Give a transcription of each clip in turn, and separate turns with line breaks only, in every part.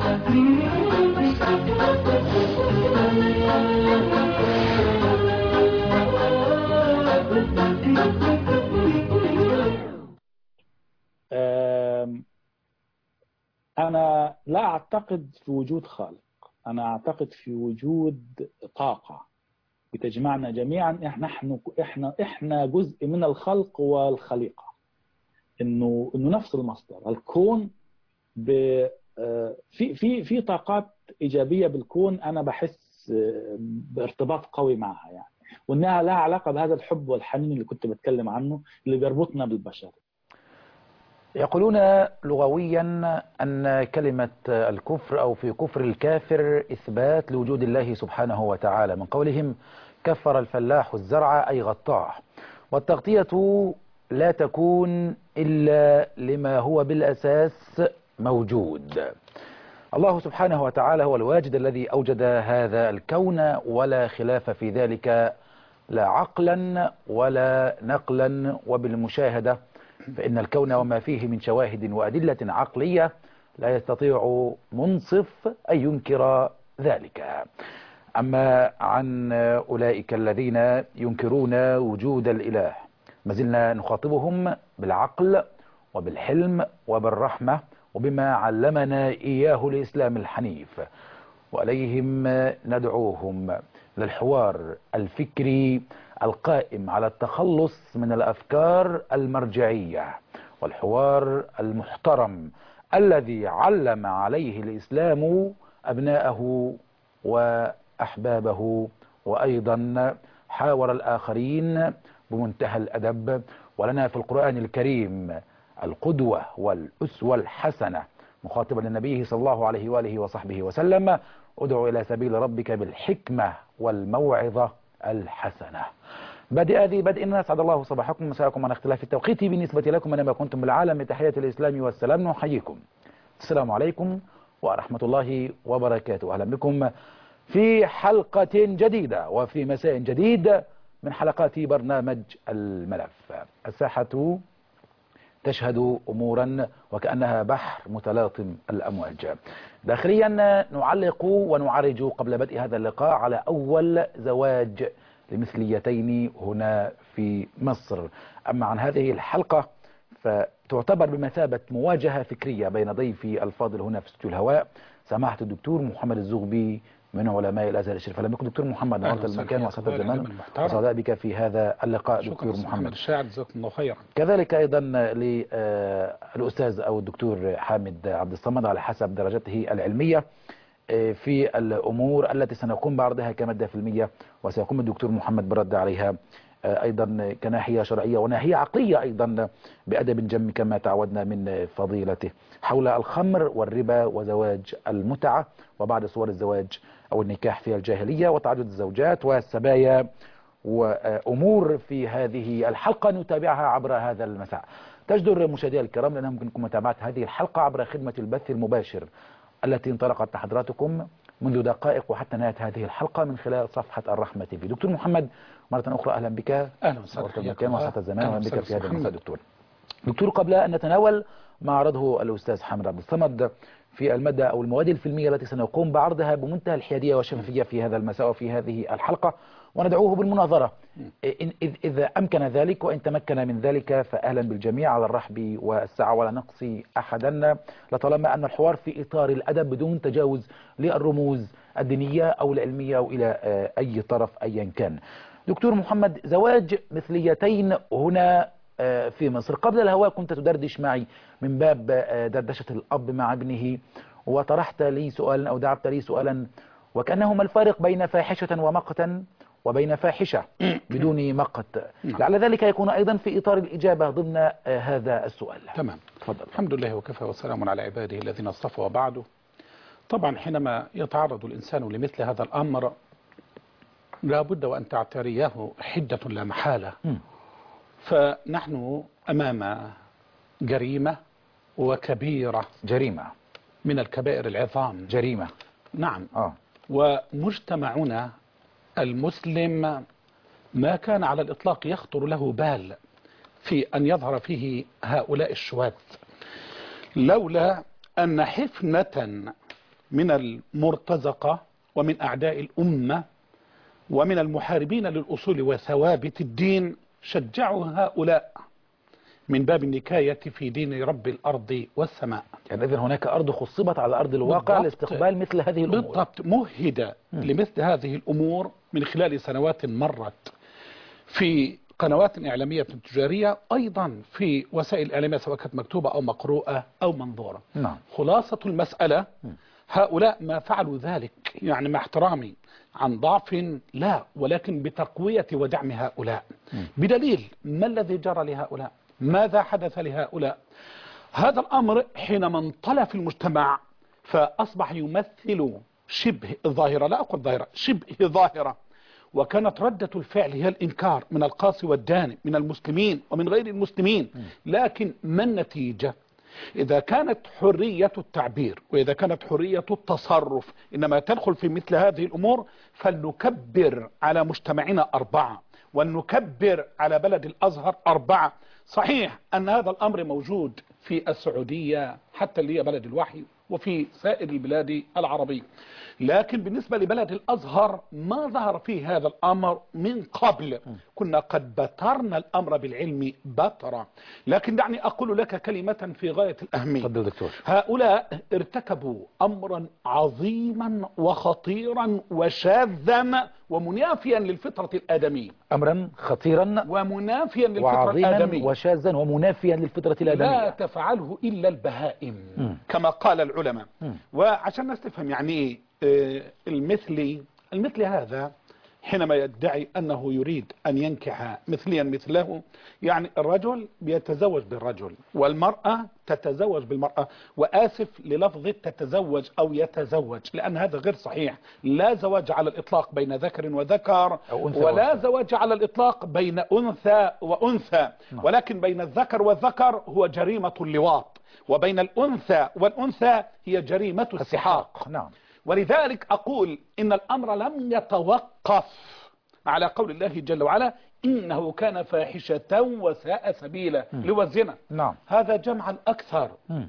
آم، أنا لا أعتقد في وجود خالق أنا أعتقد في وجود طاقة بتجمعنا جميعا إحنا نحن إحنا إحنا جزء من الخلق والخليقة إنه إنه نفس المصدر الكون ب آه، في في في طاقات إيجابية بالكون أنا بحس آه، بارتباط قوي معها يعني وإنها لها علاقة بهذا الحب والحنين اللي كنت بتكلم عنه اللي بيربطنا بالبشر
يقولون لغويا أن كلمة الكفر أو في كفر الكافر إثبات لوجود الله سبحانه وتعالى من قولهم كفر الفلاح الزرع أي غطاه والتغطية لا تكون إلا لما هو بالأساس موجود الله سبحانه وتعالى هو الواجد الذي أوجد هذا الكون ولا خلاف في ذلك لا عقلا ولا نقلا وبالمشاهدة فإن الكون وما فيه من شواهد وأدلة عقلية لا يستطيع منصف أن ينكر ذلك أما عن أولئك الذين ينكرون وجود الإله ما زلنا نخاطبهم بالعقل وبالحلم وبالرحمة وبما علمنا إياه الإسلام الحنيف وعليهم ندعوهم للحوار الفكري القائم على التخلص من الأفكار المرجعية والحوار المحترم الذي علم عليه الإسلام أبناءه وأحبابه وأيضا حاور الآخرين بمنتهى الأدب ولنا في القرآن الكريم القدوة والأسوة الحسنة مخاطبا النبي صلى الله عليه وآله وصحبه وسلم ادعو إلى سبيل ربك بالحكمة والموعظة الحسنة بدء ذي بدء أسعد الله صباحكم ومساءكم عن اختلاف التوقيت بالنسبة لكم أنما كنتم بالعالم تحية الإسلام والسلام نحييكم السلام عليكم ورحمة الله وبركاته أهلا بكم في حلقة جديدة وفي مساء جديد من حلقات برنامج الملف الساحة تشهد أمورا وكأنها بحر متلاطم الأمواج داخليا نعلق ونعرج قبل بدء هذا اللقاء على أول زواج لمثليتين هنا في مصر أما عن هذه الحلقة فتعتبر بمثابة مواجهة فكرية بين ضيفي الفاضل هنا في استوديو الهواء سماحة الدكتور محمد الزغبي من علماء الازهر الشريف اهلا بكم دكتور محمد نورت المكان وسط الزمان وسعداء بك في هذا اللقاء دكتور محمد
الشاعر جزاكم الله خيرا
كذلك ايضا للاستاذ او الدكتور حامد عبد الصمد على حسب درجته العلميه في الامور التي سنقوم بعرضها كماده فيلميه وسيقوم الدكتور محمد برد عليها ايضا كناحيه شرعيه وناحيه عقليه ايضا بادب جم كما تعودنا من فضيلته حول الخمر والربا وزواج المتعه وبعد صور الزواج او النكاح في الجاهليه وتعدد الزوجات والسبايا وامور في هذه الحلقه نتابعها عبر هذا المساء. تجدر مشاهدينا الكرام لانها ممكنكم متابعه هذه الحلقه عبر خدمه البث المباشر التي انطلقت لحضراتكم منذ دقائق وحتى نهايه هذه الحلقه من خلال صفحه الرحمه تي في. دكتور محمد مره اخرى اهلا بك
اهلا وسهلا
المكان وسط الزمان واهلا بك في هذا المساء دكتور. دكتور قبل ان نتناول ما عرضه الاستاذ حامد عبد الصمد في المادة أو المواد الفيلمية التي سنقوم بعرضها بمنتهى الحيادية والشفافية في هذا المساء وفي هذه الحلقة وندعوه بالمناظرة إن إذا أمكن ذلك وإن تمكن من ذلك فأهلا بالجميع على الرحب والسعة ولا نقصي أحدا لطالما أن الحوار في إطار الأدب بدون تجاوز للرموز الدينية أو العلمية أو إلى أي طرف أيا كان دكتور محمد زواج مثليتين هنا في مصر قبل الهواء كنت تدردش معي من باب دردشة الأب مع ابنه وطرحت لي سؤالا أو دعبت لي سؤالا وكأنه ما الفارق بين فاحشة ومقتا وبين فاحشة بدون مقت لعل ذلك يكون أيضا في إطار الإجابة ضمن هذا السؤال
تمام
تفضل
الحمد لله وكفى وسلام على عباده الذين اصطفى وبعده طبعا حينما يتعرض الإنسان لمثل هذا الأمر لا بد وأن تعتريه حدة لا محالة
م.
فنحن أمام جريمة وكبيرة
جريمة
من الكبائر العظام
جريمة
نعم
آه.
ومجتمعنا المسلم ما كان على الإطلاق يخطر له بال في أن يظهر فيه هؤلاء الشواذ لولا أن حفنة من المرتزقة ومن أعداء الأمة ومن المحاربين للأصول وثوابت الدين شجعوا هؤلاء من باب النكاية في دين رب الأرض والسماء
يعني إذن هناك أرض خصبت على أرض الواقع
بالضبط.
لاستقبال مثل هذه الأمور
بالضبط مهد لمثل هذه الأمور من خلال سنوات مرت في قنوات إعلامية تجارية أيضا في وسائل إعلامية سواء كانت مكتوبة أو مقروءة أو منظورة
نعم
خلاصة المسألة هؤلاء ما فعلوا ذلك يعني مع احترامي عن ضعف لا ولكن بتقوية ودعم هؤلاء بدليل ما الذي جرى لهؤلاء ماذا حدث لهؤلاء هذا الأمر حينما انطلى في المجتمع فأصبح يمثل شبه ظاهرة لا أقول ظاهرة شبه ظاهرة وكانت ردة الفعل هي الإنكار من القاسي والداني من المسلمين ومن غير المسلمين لكن ما النتيجة إذا كانت حرية التعبير وإذا كانت حرية التصرف إنما تدخل في مثل هذه الأمور فلنكبر على مجتمعنا أربعة ولنكبر على بلد الأزهر أربعة صحيح أن هذا الأمر موجود في السعودية حتى اللي هي بلد الوحي وفي سائر البلاد العربية لكن بالنسبة لبلد الأزهر ما ظهر فيه هذا الأمر من قبل كنا قد بترنا الأمر بالعلم بترا لكن دعني أقول لك كلمة في غاية الأهمية
تفضل دكتور
هؤلاء ارتكبوا أمرا عظيما وخطيرا وشاذا ومنافيا للفطرة الآدمية
أمرا خطيرا
ومنافيا للفطرة
وعظيما
الآدمية
وشاذا ومنافيا للفطرة
لا
الآدمية
تفعله إلا البهائم
مم.
كما قال العلماء
مم.
وعشان الناس تفهم يعني ايه آه، المثلي المثل هذا حينما يدعي أنه يريد أن ينكح مثليا مثله يعني الرجل بيتزوج بالرجل والمرأة تتزوج بالمرأة وآسف للفظ تتزوج أو يتزوج لأن هذا غير صحيح لا زواج على الإطلاق بين ذكر وذكر
أو أنثى
ولا
وأنثى.
زواج على الإطلاق بين أنثى وأنثى
نعم.
ولكن بين الذكر والذكر هو جريمة اللواط وبين الأنثى والأنثى هي جريمة السحاق
نعم
ولذلك أقول إن الأمر لم يتوقف على قول الله جل وعلا إنه كان فاحشة وساء سبيلا لوزنا
نعم
هذا جمعا أكثر
مم.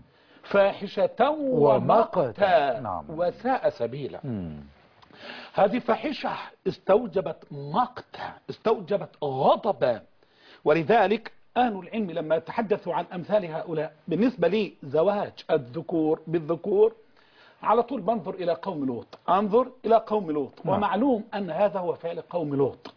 فاحشة
ومقتا.
ومقتا
نعم.
وساء سبيلا
مم.
هذه فاحشة استوجبت مقتا استوجبت غضبا ولذلك أهل العلم لما يتحدثوا عن أمثال هؤلاء بالنسبة لي زواج الذكور بالذكور على طول بنظر إلى قوم لوط أنظر إلى قوم لوط
نعم.
ومعلوم أن هذا هو فعل قوم لوط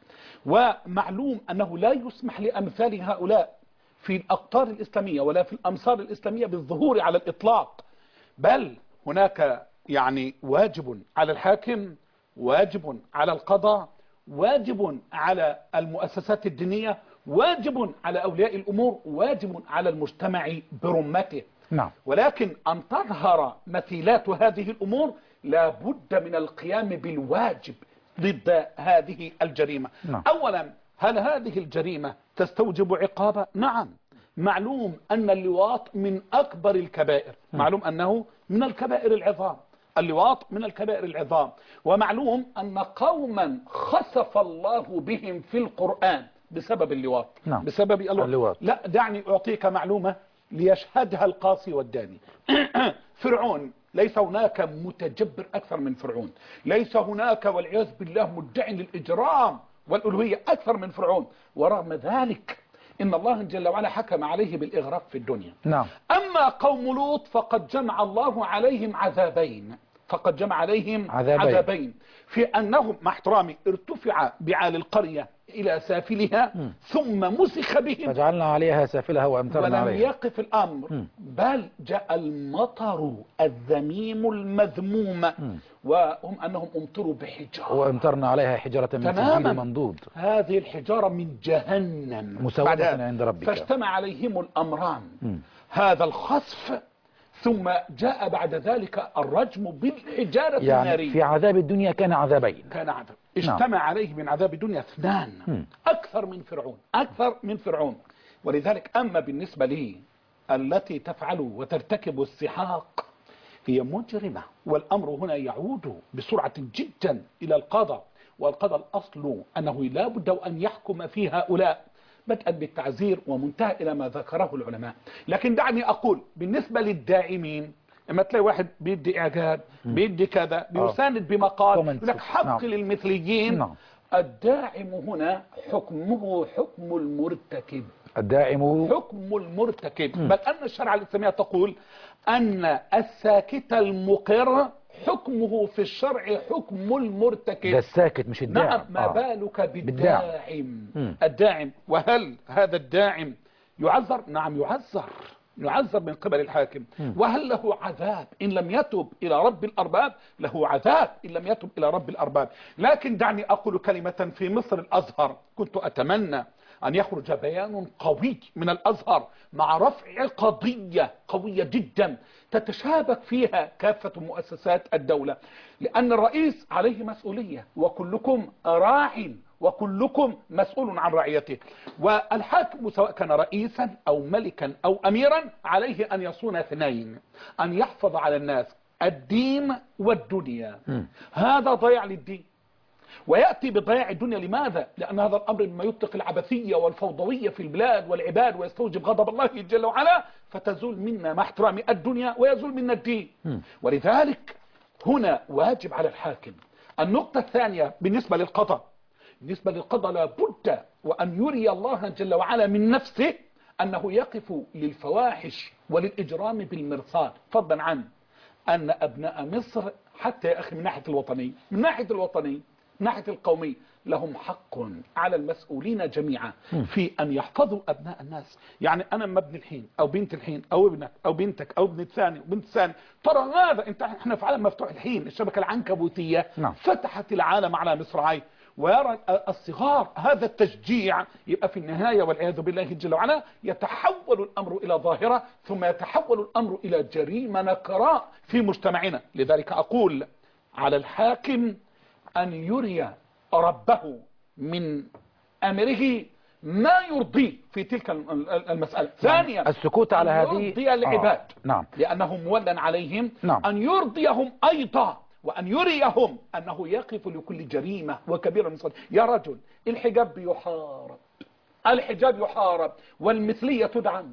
ومعلوم أنه لا يسمح لأمثال هؤلاء في الأقطار الإسلامية ولا في الأمصار الإسلامية بالظهور على الإطلاق بل هناك يعني واجب على الحاكم واجب على القضاء واجب على المؤسسات الدينية واجب على أولياء الأمور واجب على المجتمع برمته
نعم
ولكن أن تظهر مثيلات هذه الأمور لا بد من القيام بالواجب ضد هذه الجريمة
نعم.
أولا هل هذه الجريمة تستوجب عقابا نعم معلوم أن اللواط من أكبر الكبائر معلوم أنه من الكبائر العظام اللواط من الكبائر العظام ومعلوم أن قوما خسف الله بهم في القرآن بسبب اللواط
نعم.
بسبب اللواط.
اللواط.
لا دعني أعطيك معلومة ليشهدها القاصي والداني فرعون ليس هناك متجبر أكثر من فرعون ليس هناك والعياذ بالله مدعي للإجرام والألوهية أكثر من فرعون ورغم ذلك إن الله جل وعلا حكم عليه بالإغراق في الدنيا
نعم
أما قوم لوط فقد جمع الله عليهم عذابين فقد جمع عليهم
عذابين.
عذابين في أنهم مع احترامي ارتفع بعال القرية إلى سافلها ثم مسخ بهم
فجعلنا عليها سافلها وأمطرنا
ولم
عليها
يقف الأمر بل جاء المطر الذميم المذموم وهم أنهم أمطروا بحجارة
وأمطرنا عليها حجرة من
تماماً.
سجيل منضود
هذه الحجارة من جهنم
مسومة
بعدها
عند ربك.
فاجتمع عليهم الأمران هذا الخسف ثم جاء بعد ذلك الرجم بالحجارة
يعني
النارية
في عذاب الدنيا كان عذابين
كان عذاب اجتمع عليه من عذاب الدنيا اثنان
مم.
أكثر من فرعون أكثر من فرعون ولذلك أما بالنسبة لي التي تفعل وترتكب السحاق هي مجرمة والأمر هنا يعود بسرعة جدا إلى القضاء والقضاء الأصل أنه لا بد أن يحكم في هؤلاء بدءا بالتعزير ومنتهى إلى ما ذكره العلماء لكن دعني أقول بالنسبة للداعمين اما تلاقي واحد بيدي اعجاب بيدي كذا بيساند بمقال
Comments.
يقول لك حق
نعم.
للمثليين
نعم.
الداعم هنا حكمه حكم المرتكب
الداعم
حكم المرتكب بل أن الشرع الإسلامية تقول أن الساكت المقر حكمه في الشرع حكم
ده
المرتكب
الساكت مش الداعم
نعم ما
آه.
بالك
بالداعم.
بالداعم
مم.
الداعم وهل هذا الداعم يعذر نعم يعذر يعذر من قبل الحاكم وهل له عذاب إن لم يتب إلى رب الأرباب له عذاب إن لم يتب إلى رب الأرباب لكن دعني أقول كلمة في مصر الأزهر كنت أتمنى أن يخرج بيان قوي من الأزهر مع رفع قضية قوية جدا تتشابك فيها كافة مؤسسات الدولة لأن الرئيس عليه مسؤولية وكلكم راع وكلكم مسؤول عن رعيته والحاكم سواء كان رئيسا أو ملكا أو أميرا عليه أن يصون اثنين أن يحفظ على الناس الدين والدنيا هذا ضيع للدين ويأتي بضياع الدنيا لماذا؟ لأن هذا الأمر مما يطلق العبثية والفوضوية في البلاد والعباد ويستوجب غضب الله جل وعلا فتزول منا مع احترام الدنيا ويزول منا الدين ولذلك هنا واجب على الحاكم النقطة الثانية بالنسبة للقضاء بالنسبة للقضاء لابد وأن يري الله جل وعلا من نفسه أنه يقف للفواحش وللإجرام بالمرصاد فضلا عن أن أبناء مصر حتى يا أخي من ناحية الوطنية من ناحية الوطنية من ناحية القومية لهم حق على المسؤولين جميعا في أن يحفظوا أبناء الناس يعني أنا لما ابن الحين أو بنت الحين أو ابنك أو بنتك أو ابن الثاني وبنت الثاني ترى ماذا انت احنا في عالم مفتوح الحين الشبكة العنكبوتية
نعم.
فتحت العالم على مصراعيه ويرى الصغار هذا التشجيع يبقى في النهاية والعياذ بالله جل وعلا يتحول الأمر إلى ظاهرة ثم يتحول الأمر إلى جريمة نكراء في مجتمعنا لذلك أقول على الحاكم أن يري ربه من أمره ما يرضيه في تلك المسألة ثانيا
السكوت على
أن
هذه
يرضي العباد
آه. نعم
لأنه مولى عليهم
نعم.
أن يرضيهم أيضا وأن يريهم أنه يقف لكل جريمة وكبيرة من صدر يا رجل الحجاب يحارب الحجاب يحارب والمثلية تدعم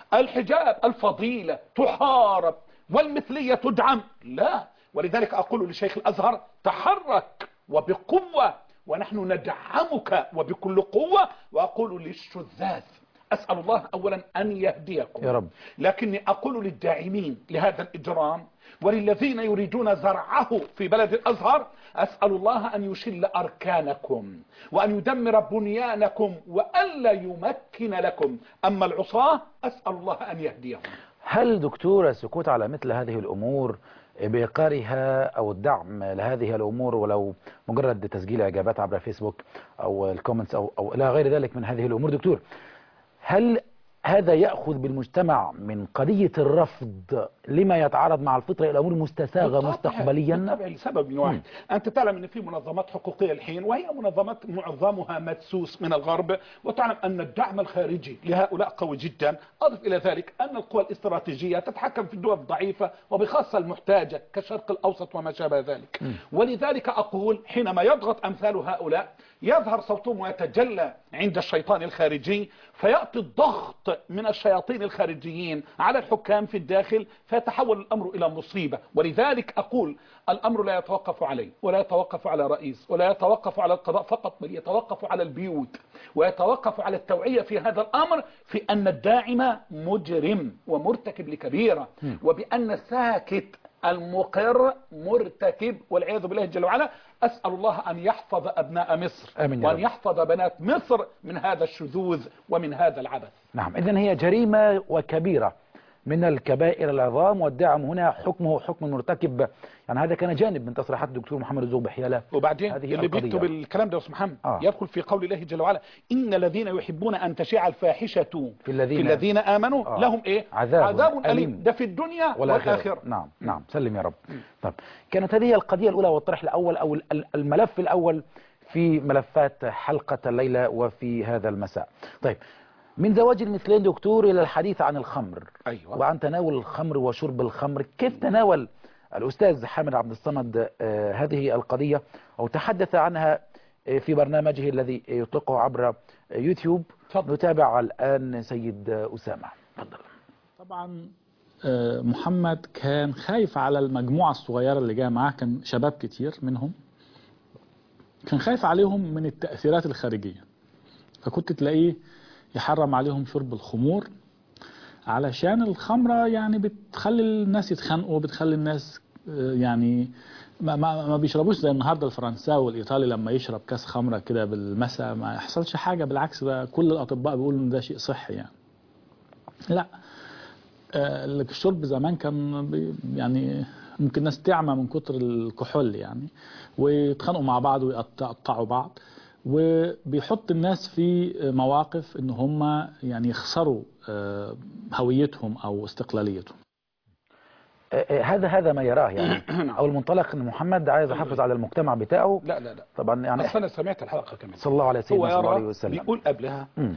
الحجاب الفضيلة تحارب والمثلية تدعم لا ولذلك أقول لشيخ الأزهر تحرك وبقوة ونحن ندعمك وبكل قوة وأقول للشذاذ أسأل الله أولا أن يهديكم
يا رب.
لكني أقول للداعمين لهذا الإجرام وللذين يريدون زرعه في بلد الأزهر أسأل الله أن يشل أركانكم وأن يدمر بنيانكم وألا يمكن لكم أما العصاة أسأل الله أن يهديهم
هل دكتور السكوت على مثل هذه الأمور بإيقارها أو الدعم لهذه الأمور ولو مجرد تسجيل إجابات عبر فيسبوك أو الكومنتس أو, أو إلى غير ذلك من هذه الأمور دكتور هل هذا يأخذ بالمجتمع من قضية الرفض لما يتعارض مع الفطرة إلى أمور مستساغة
بالطبع-
مستقبليا
بالطبع لسبب من واحد أنت تعلم أن في منظمات حقوقية الحين وهي منظمات معظمها مدسوس من الغرب وتعلم أن الدعم الخارجي لهؤلاء قوي جدا أضف إلى ذلك أن القوى الاستراتيجية تتحكم في الدول الضعيفة وبخاصة المحتاجة كالشرق الأوسط وما شابه ذلك ولذلك أقول حينما يضغط أمثال هؤلاء يظهر صوتهم ويتجلى عند الشيطان الخارجي فيأتي الضغط من الشياطين الخارجيين على الحكام في الداخل فيتحول الأمر إلى مصيبة ولذلك أقول الأمر لا يتوقف عليه ولا يتوقف على رئيس ولا يتوقف على القضاء فقط بل يتوقف على البيوت ويتوقف على التوعية في هذا الأمر في أن الداعم مجرم ومرتكب لكبيرة وبأن الساكت المقر مرتكب والعياذ بالله جل وعلا أسأل الله أن يحفظ أبناء مصر
آمين يا
وأن
رب.
يحفظ بنات مصر من هذا الشذوذ ومن هذا العبث
نعم إذن هي جريمة وكبيرة من الكبائر العظام والدعم هنا حكمه حكم المرتكب يعني هذا كان جانب من تصريحات الدكتور محمد الزوب حيالة
وبعدين
هذه
اللي
القضية.
بيكتب الكلام ده يا أستاذ محمد
آه.
يدخل في قول الله جل وعلا إن الذين يحبون أن تشيع الفاحشة
في الذين-
في الذين آمنوا
آه.
لهم إيه
عذاب
عذاب
أليم.
أليم ده في الدنيا
والآخرة
والآخرة
نعم نعم سلم يا رب طيب كانت هذه القضية الأولى والطرح الأول أو ال- الملف الأول في ملفات حلقة الليلة وفي هذا المساء طيب من زواج المثلين دكتور إلى الحديث عن الخمر
أيوة.
وعن تناول الخمر وشرب الخمر كيف تناول الأستاذ حامد عبد الصمد آه، هذه القضية أو تحدث عنها آه، في برنامجه الذي يطلقه عبر يوتيوب
تفضل.
نتابع الآن سيد أسامة تفضل
طبعا آه، محمد كان خايف على المجموعة الصغيرة اللي جاية معاه كان شباب كتير منهم كان خايف عليهم من التأثيرات الخارجية فكنت تلاقيه يحرم عليهم شرب الخمور علشان الخمرة يعني بتخلي الناس يتخانقوا بتخلي الناس آه، يعني ما, ما, ما بيشربوش زي النهارده الفرنساوي والايطالي لما يشرب كاس خمره كده بالمساء ما يحصلش حاجه بالعكس ده كل الاطباء بيقولوا ان ده شيء صحي يعني لا آه، الشرب زمان كان بي- يعني ممكن ناس تعمى من كتر الكحول يعني ويتخانقوا مع بعض ويقطعوا بعض وبيحط الناس في مواقف ان هم يعني يخسروا آه، هويتهم او استقلاليتهم
آه، آه، هذا هذا ما يراه يعني او المنطلق ان محمد عايز يحافظ على المجتمع بتاعه
لا لا لا
طبعا يعني
اصل انا سمعت الحلقه كمان
صلى الله على
هو
سيدنا صلى الله عليه
يرى
وسلم
بيقول قبلها
مم.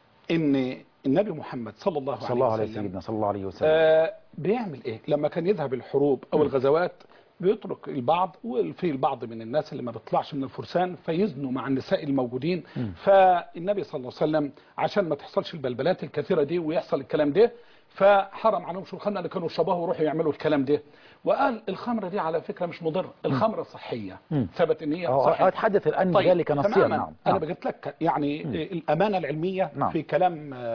ان النبي محمد صلى الله
صلى الله عليه
عليه وسلم
سيدنا صلى الله عليه وسلم
آه بيعمل ايه لما كان يذهب الحروب او الغزوات بيترك البعض وفي البعض من الناس اللي ما بيطلعش من الفرسان فيزنوا مع النساء الموجودين فالنبي صلى الله عليه وسلم عشان ما تحصلش البلبلات الكثيره دي ويحصل الكلام ده فحرم عنهم شو الخمره اللي كانوا شبهه ويروحوا يعملوا الكلام ده وقال الخمره دي على فكره مش مضره الخمره صحيه
مم.
ثبت ان هي
أو
صحيه
أتحدث الآن بذلك نصير
تماما
نعم
انا
نعم.
بجيت لك يعني الامانه العلميه
نعم.
في كلام آه،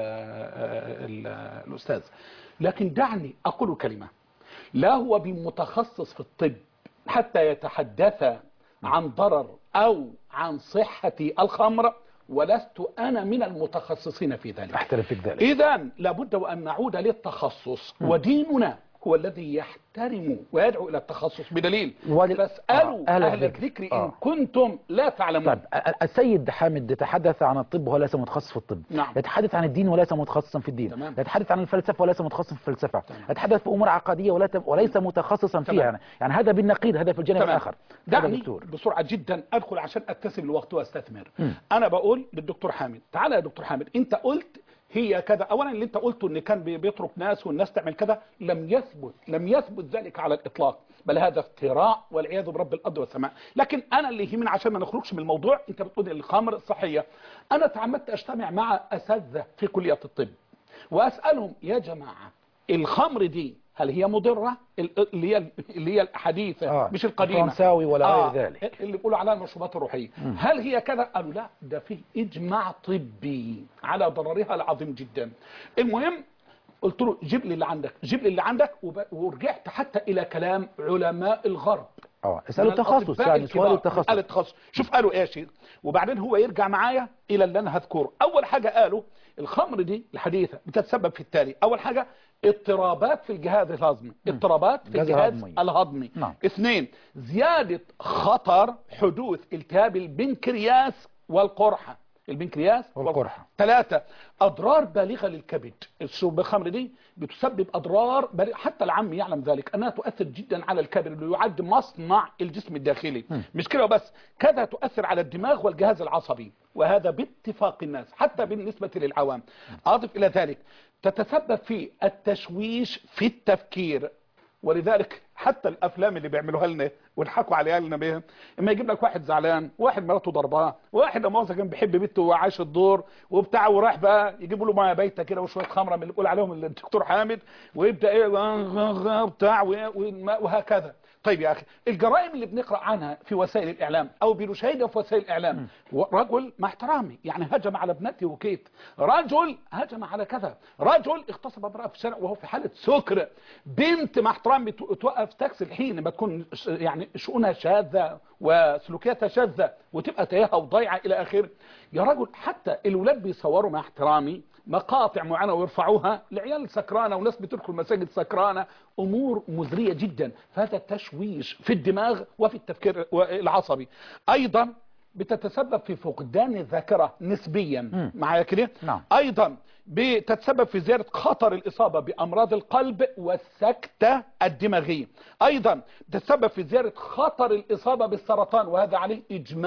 آه، ال- الاستاذ لكن دعني اقول كلمه لا هو بمتخصص في الطب حتى يتحدث عن ضرر او عن صحه الخمر ولست انا من المتخصصين في ذلك
أحترم فيك ذلك
إذا لابد وأن نعود للتخصص وديننا هو الذي يحترم ويدعو إلى التخصص بدليل
ول-
فاسألوا
آه،
أهل,
أهل
الذكر,
الذكر.
إن
آه.
كنتم لا تعلمون
طيب ال- السيد حامد يتحدث عن الطب وهو ليس متخصص في الطب
نعم.
يتحدث عن الدين وليس متخصصا في الدين
تمام.
يتحدث عن الفلسفه وليس متخصص في الفلسفه
تمام.
يتحدث في امور عقديه ولا ت- وليس متخصصا فيها
تمام.
يعني. يعني هذا بالنقيض هذا في الجانب
تمام.
الاخر هذا
دعني
دكتور
بسرعة جدا أدخل عشان أكتسب الوقت وأستثمر
مم.
أنا بقول للدكتور حامد تعالى يا دكتور حامد أنت قلت هي كذا أولا اللي أنت قلته إن كان بي- بيترك ناس والناس تعمل كذا لم يثبت لم يثبت ذلك على الإطلاق بل هذا افتراء والعياذ برب الأرض والسماء لكن أنا اللي يهمني عشان ما نخرجش من الموضوع أنت بتقول الخمر صحية أنا تعمدت أجتمع مع أساتذة في كلية الطب وأسألهم يا جماعة الخمر دي هل هي مضرة ال- اللي هي اللي هي الحديثة
آه،
مش القديمة
الفرنساوي ولا
آه
غير ذلك.
اللي بيقولوا عليها المشروبات الروحية هل هي كذا قالوا لا ده فيه إجماع طبي على ضررها العظيم جدا المهم قلت له جيب لي اللي عندك جيب لي اللي عندك وب- ورجعت حتى إلى كلام علماء الغرب
اه اساله
من
التخصص
الأطباء
يعني
الكبار.
سؤال التخصص
قال التخصص شوف قالوا ايه يا شيخ وبعدين هو يرجع معايا الى اللي انا هذكره اول حاجه قالوا الخمر دي الحديثه بتتسبب في التالي اول حاجه اضطرابات في الجهاز الهضمي اضطرابات في
الجهاز
الجهاز
الهضمي.
الهضمي
نعم.
اثنين زياده خطر حدوث التهاب البنكرياس والقرحه البنكرياس
والقرحة.
ثلاثة أضرار بالغة للكبد الشرب الخمر دي بتسبب أضرار بالغة حتى العام يعلم ذلك أنها تؤثر جدا على الكبد اللي يعد مصنع الجسم الداخلي مش كده بس كذا تؤثر على الدماغ والجهاز العصبي وهذا باتفاق الناس حتى بالنسبة للعوام أضف إلى ذلك تتسبب في التشويش في التفكير ولذلك حتى الافلام اللي بيعملوها لنا ويضحكوا عليها لنا بيها اما يجيب لك واحد زعلان واحد مراته ضرباه واحد لما كان بيحب بنته وعايش الدور وبتاع وراح بقى يجيبوا له ميه بايته كده وشويه خمره من اللي بيقول عليهم الدكتور حامد ويبدا ايه بتاع وهكذا طيب يا اخي الجرائم اللي بنقرا عنها في وسائل الاعلام او بنشاهدها في وسائل الاعلام رجل مع احترامي يعني هجم على ابنتي وكيت رجل هجم على كذا رجل اغتصب امراه في الشارع وهو في حاله سكر بنت مع احترامي توقف تاكسي الحين ما تكون يعني شؤونها شاذه وسلوكياتها شاذه وتبقى تايهه وضايعه الى اخره يا رجل حتى الولاد بيصوروا مع احترامي مقاطع معينه ويرفعوها لعيال سكرانه وناس بتدخل مساجد سكرانه امور مزريه جدا فهذا تشويش في الدماغ وفي التفكير العصبي ايضا بتتسبب في فقدان الذاكره نسبيا معايا كده
نعم.
ايضا بتتسبب في زياده خطر الاصابه بامراض القلب والسكته الدماغيه ايضا تتسبب في زياده خطر الاصابه بالسرطان وهذا عليه اجماع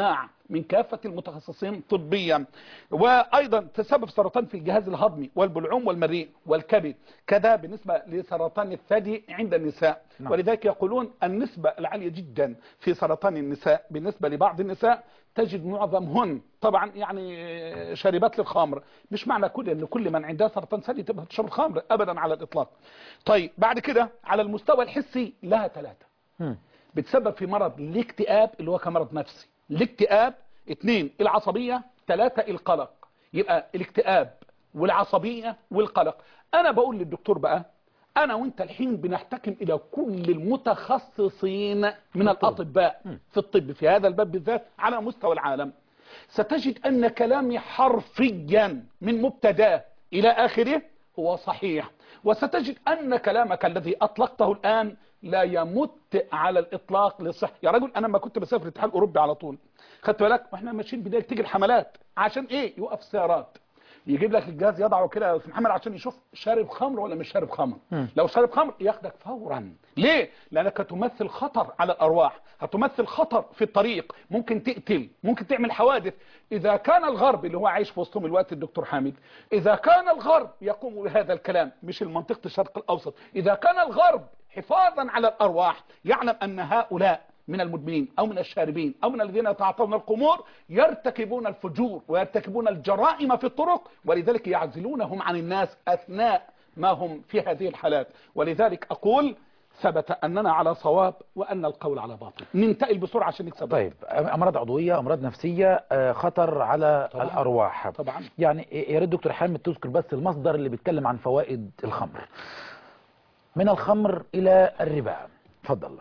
من كافة المتخصصين طبيا وأيضا تسبب سرطان في الجهاز الهضمي والبلعوم والمريء والكبد كذا بالنسبة لسرطان الثدي عند النساء
نعم.
ولذلك يقولون النسبة العالية جدا في سرطان النساء بالنسبة لبعض النساء تجد معظمهن طبعا يعني شاربات للخمر مش معنى كل ان كل من عندها سرطان ثدي تبقى تشرب خمر ابدا على الاطلاق طيب بعد كده على المستوى الحسي لها ثلاثة
مم.
بتسبب في مرض الاكتئاب اللي هو كمرض نفسي الاكتئاب اثنين العصبية ثلاثة القلق يبقى الاكتئاب والعصبية والقلق انا بقول للدكتور بقى انا وانت الحين بنحتكم الى كل المتخصصين من الاطباء في الطب في هذا الباب بالذات على مستوى العالم ستجد ان كلامي حرفيا من مبتداه الى اخره هو صحيح وستجد ان كلامك الذي اطلقته الان لا يمت على الاطلاق لصح يا رجل انا لما كنت بسافر الاتحاد الاوروبي على طول خدت بالك واحنا ماشيين بدايه تيجي الحملات عشان ايه يوقف السيارات يجيب لك الجهاز يضعه كده يا استاذ محمد عشان يشوف شارب خمر ولا مش شارب خمر لو شارب خمر ياخدك فورا ليه لانك هتمثل خطر على الارواح هتمثل خطر في الطريق ممكن تقتل ممكن تعمل حوادث اذا كان الغرب اللي هو عايش في وسطهم الوقت الدكتور حامد اذا كان الغرب يقوم بهذا الكلام مش المنطقه الشرق الاوسط اذا كان الغرب حفاظا على الارواح يعلم ان هؤلاء من المدمنين او من الشاربين او من الذين يتعاطون الخمور يرتكبون الفجور ويرتكبون الجرائم في الطرق ولذلك يعزلونهم عن الناس اثناء ما هم في هذه الحالات ولذلك اقول ثبت اننا على صواب وان القول على باطل ننتقل بسرعه عشان نكسب
طيب امراض عضويه امراض نفسيه آه، خطر على
طبعاً.
الارواح
طبعا
يعني يا ريت دكتور حامد تذكر بس المصدر اللي بيتكلم عن فوائد الخمر من الخمر الى الربا اتفضل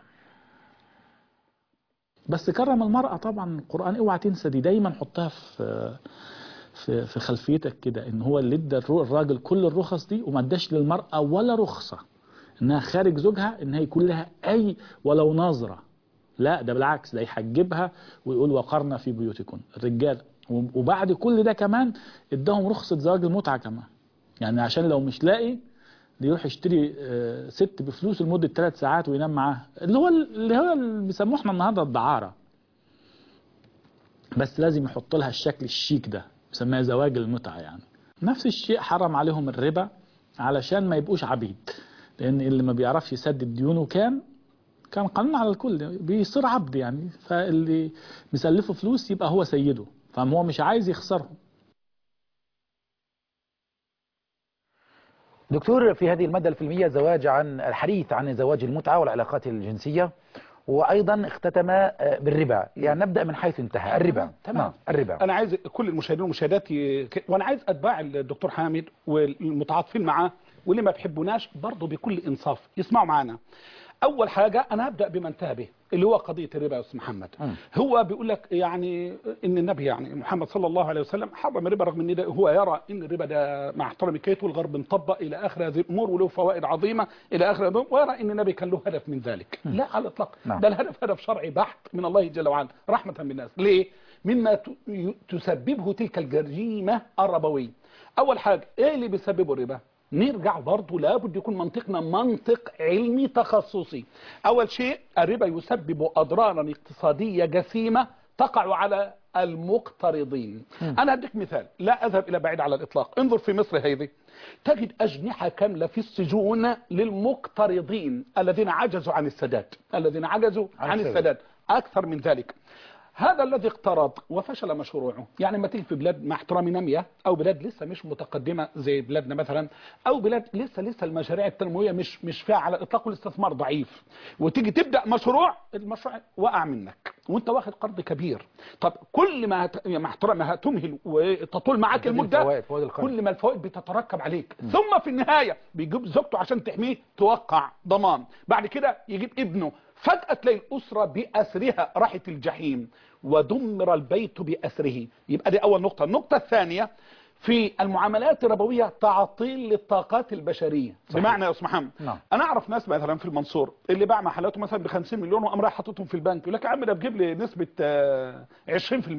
بس كرم المرأة طبعا القرآن اوعى تنسى دي دايما حطها في في في خلفيتك كده ان هو اللي ادى الرو- الراجل كل الرخص دي وما اداش للمرأة ولا رخصة انها خارج زوجها انها يكون لها اي ولو نظرة لا ده بالعكس ده يحجبها ويقول وقرنا في بيوتكن الرجال وبعد كل ده كمان اداهم رخصة زواج المتعة كمان يعني عشان لو مش لاقي ده يروح يشتري آه، ست بفلوس لمدة ثلاث ساعات وينام معاها اللي هو اللي هو اللي بيسموه احنا النهارده الدعارة بس لازم يحط لها الشكل الشيك ده بيسميها زواج المتعة يعني نفس الشيء حرم عليهم الربا علشان ما يبقوش عبيد لان اللي ما بيعرفش يسدد ديونه كان كان قانون على الكل بيصير عبد يعني فاللي مسلفه فلوس يبقى هو سيده فهو مش عايز يخسرهم
دكتور في هذه المادة الفيلمية زواج عن الحديث عن زواج المتعة والعلاقات الجنسية وأيضا اختتم آه، بالربا يعني نبدأ من حيث انتهى الربا
تمام.
نعم، الربا
انا عايز كل المشاهدين والمشاهدات ي... ك- وانا عايز اتباع الدكتور حامد والمتعاطفين معاه واللي ما بيحبوناش برضه بكل انصاف يسمعوا معانا اول حاجه انا هبدا بما انتهى به اللي هو قضيه الربا يا استاذ محمد
مم.
هو بيقول لك يعني ان النبي يعني محمد صلى الله عليه وسلم حرم الربا رغم ان ده هو يرى ان الربا ده مع احترامي كيت والغرب مطبق الى اخر هذه الامور وله فوائد عظيمه الى اخر هذه ويرى ان النبي كان له هدف من ذلك لا على الاطلاق
نعم.
ده الهدف هدف شرعي بحت من الله جل وعلا رحمه بالناس ليه مما ت- ي- تسببه تلك الجريمه الربويه اول حاجه ايه اللي بيسببه الربا نرجع برضه لابد يكون منطقنا منطق علمي تخصصي اول شيء الربا يسبب اضرارا اقتصاديه جسيمه تقع على المقترضين انا اديك مثال لا اذهب الى بعيد على الاطلاق انظر في مصر هذه تجد اجنحه كامله في السجون للمقترضين الذين عجزوا عن السداد الذين عجزوا
عن
عن
السداد.
السداد اكثر من ذلك هذا الذي اقترض وفشل مشروعه يعني ما تيجي في بلاد مع احترامي نامية او بلاد لسه مش متقدمة زي بلادنا مثلا او بلاد لسه لسه المشاريع التنموية مش مش فيها على الاطلاق والاستثمار ضعيف وتيجي تبدا مشروع المشروع وقع منك وانت واخد قرض كبير طب كل ما هت... مع احترامي هتمهل وتطول معاك
هتزيد
المده
الفوائد، فوائد القرض.
كل ما الفوائد بتتركب عليك ثم في النهايه بيجيب زوجته عشان تحميه توقع ضمان بعد كده يجيب ابنه فجأة تلاقي الأسرة بأسرها راحت الجحيم ودمر البيت بأسره يبقى دي أول نقطة النقطة الثانية في المعاملات الربوية تعطيل للطاقات البشرية
صحيح.
بمعنى يا أستاذ محمد
نعم.
أنا أعرف ناس مثلا في المنصور اللي باع محلاته مثلا ب 50 مليون وقام رايح حاططهم في البنك يقول لك يا عم ده بجيب لي نسبة آه، 20%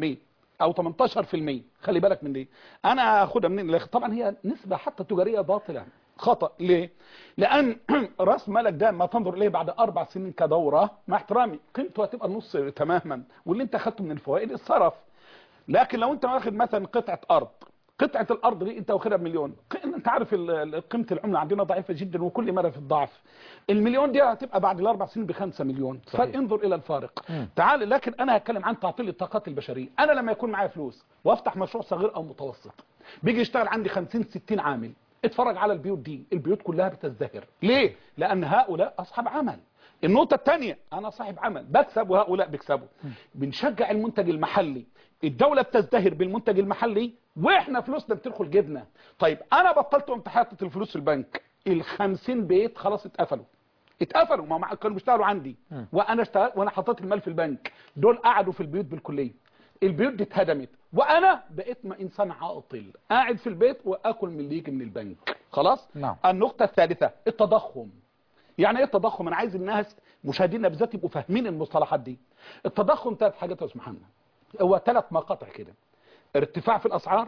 او 18% خلي بالك من دي انا هاخدها منين طبعا هي نسبة حتى تجارية باطلة خطأ ليه لان راس مالك ده ما تنظر اليه بعد اربع سنين كدورة مع احترامي قيمته هتبقى النص تماما واللي انت اخدته من الفوائد الصرف لكن لو انت واخد مثلا قطعه ارض قطعه الارض دي انت واخدها بمليون ق- انت عارف ال- ال- قيمه العمله عندنا ضعيفه جدا وكل مره في الضعف المليون دي هتبقى بعد الاربع سنين بخمسة مليون
صحيح.
فانظر الى الفارق
مم.
تعال لكن انا هتكلم عن تعطيل الطاقات البشريه انا لما يكون معايا فلوس وافتح مشروع صغير او متوسط بيجي يشتغل عندي 50 60 عامل اتفرج على البيوت دي البيوت كلها بتزدهر ليه لان هؤلاء اصحاب عمل النقطة الثانية أنا صاحب عمل بكسب وهؤلاء بيكسبوا بنشجع المنتج المحلي الدولة بتزدهر بالمنتج المحلي وإحنا فلوسنا بتدخل جبنة طيب أنا بطلت قمت حاطط الفلوس في البنك الخمسين بيت خلاص اتقفلوا اتقفلوا ما مع- كانوا بيشتغلوا عندي وانا اشتغل وانا حطيت المال في البنك دول قعدوا في البيوت بالكليه البيوت دي اتهدمت وانا بقيت ما انسان عاطل قاعد في البيت واكل من اللي يجي من البنك خلاص
نعم.
النقطه الثالثه التضخم يعني ايه التضخم انا عايز الناس مشاهدينا بالذات يبقوا فاهمين المصطلحات دي التضخم ثلاث حاجات يا استاذ محمد هو ثلاث مقاطع كده ارتفاع في الاسعار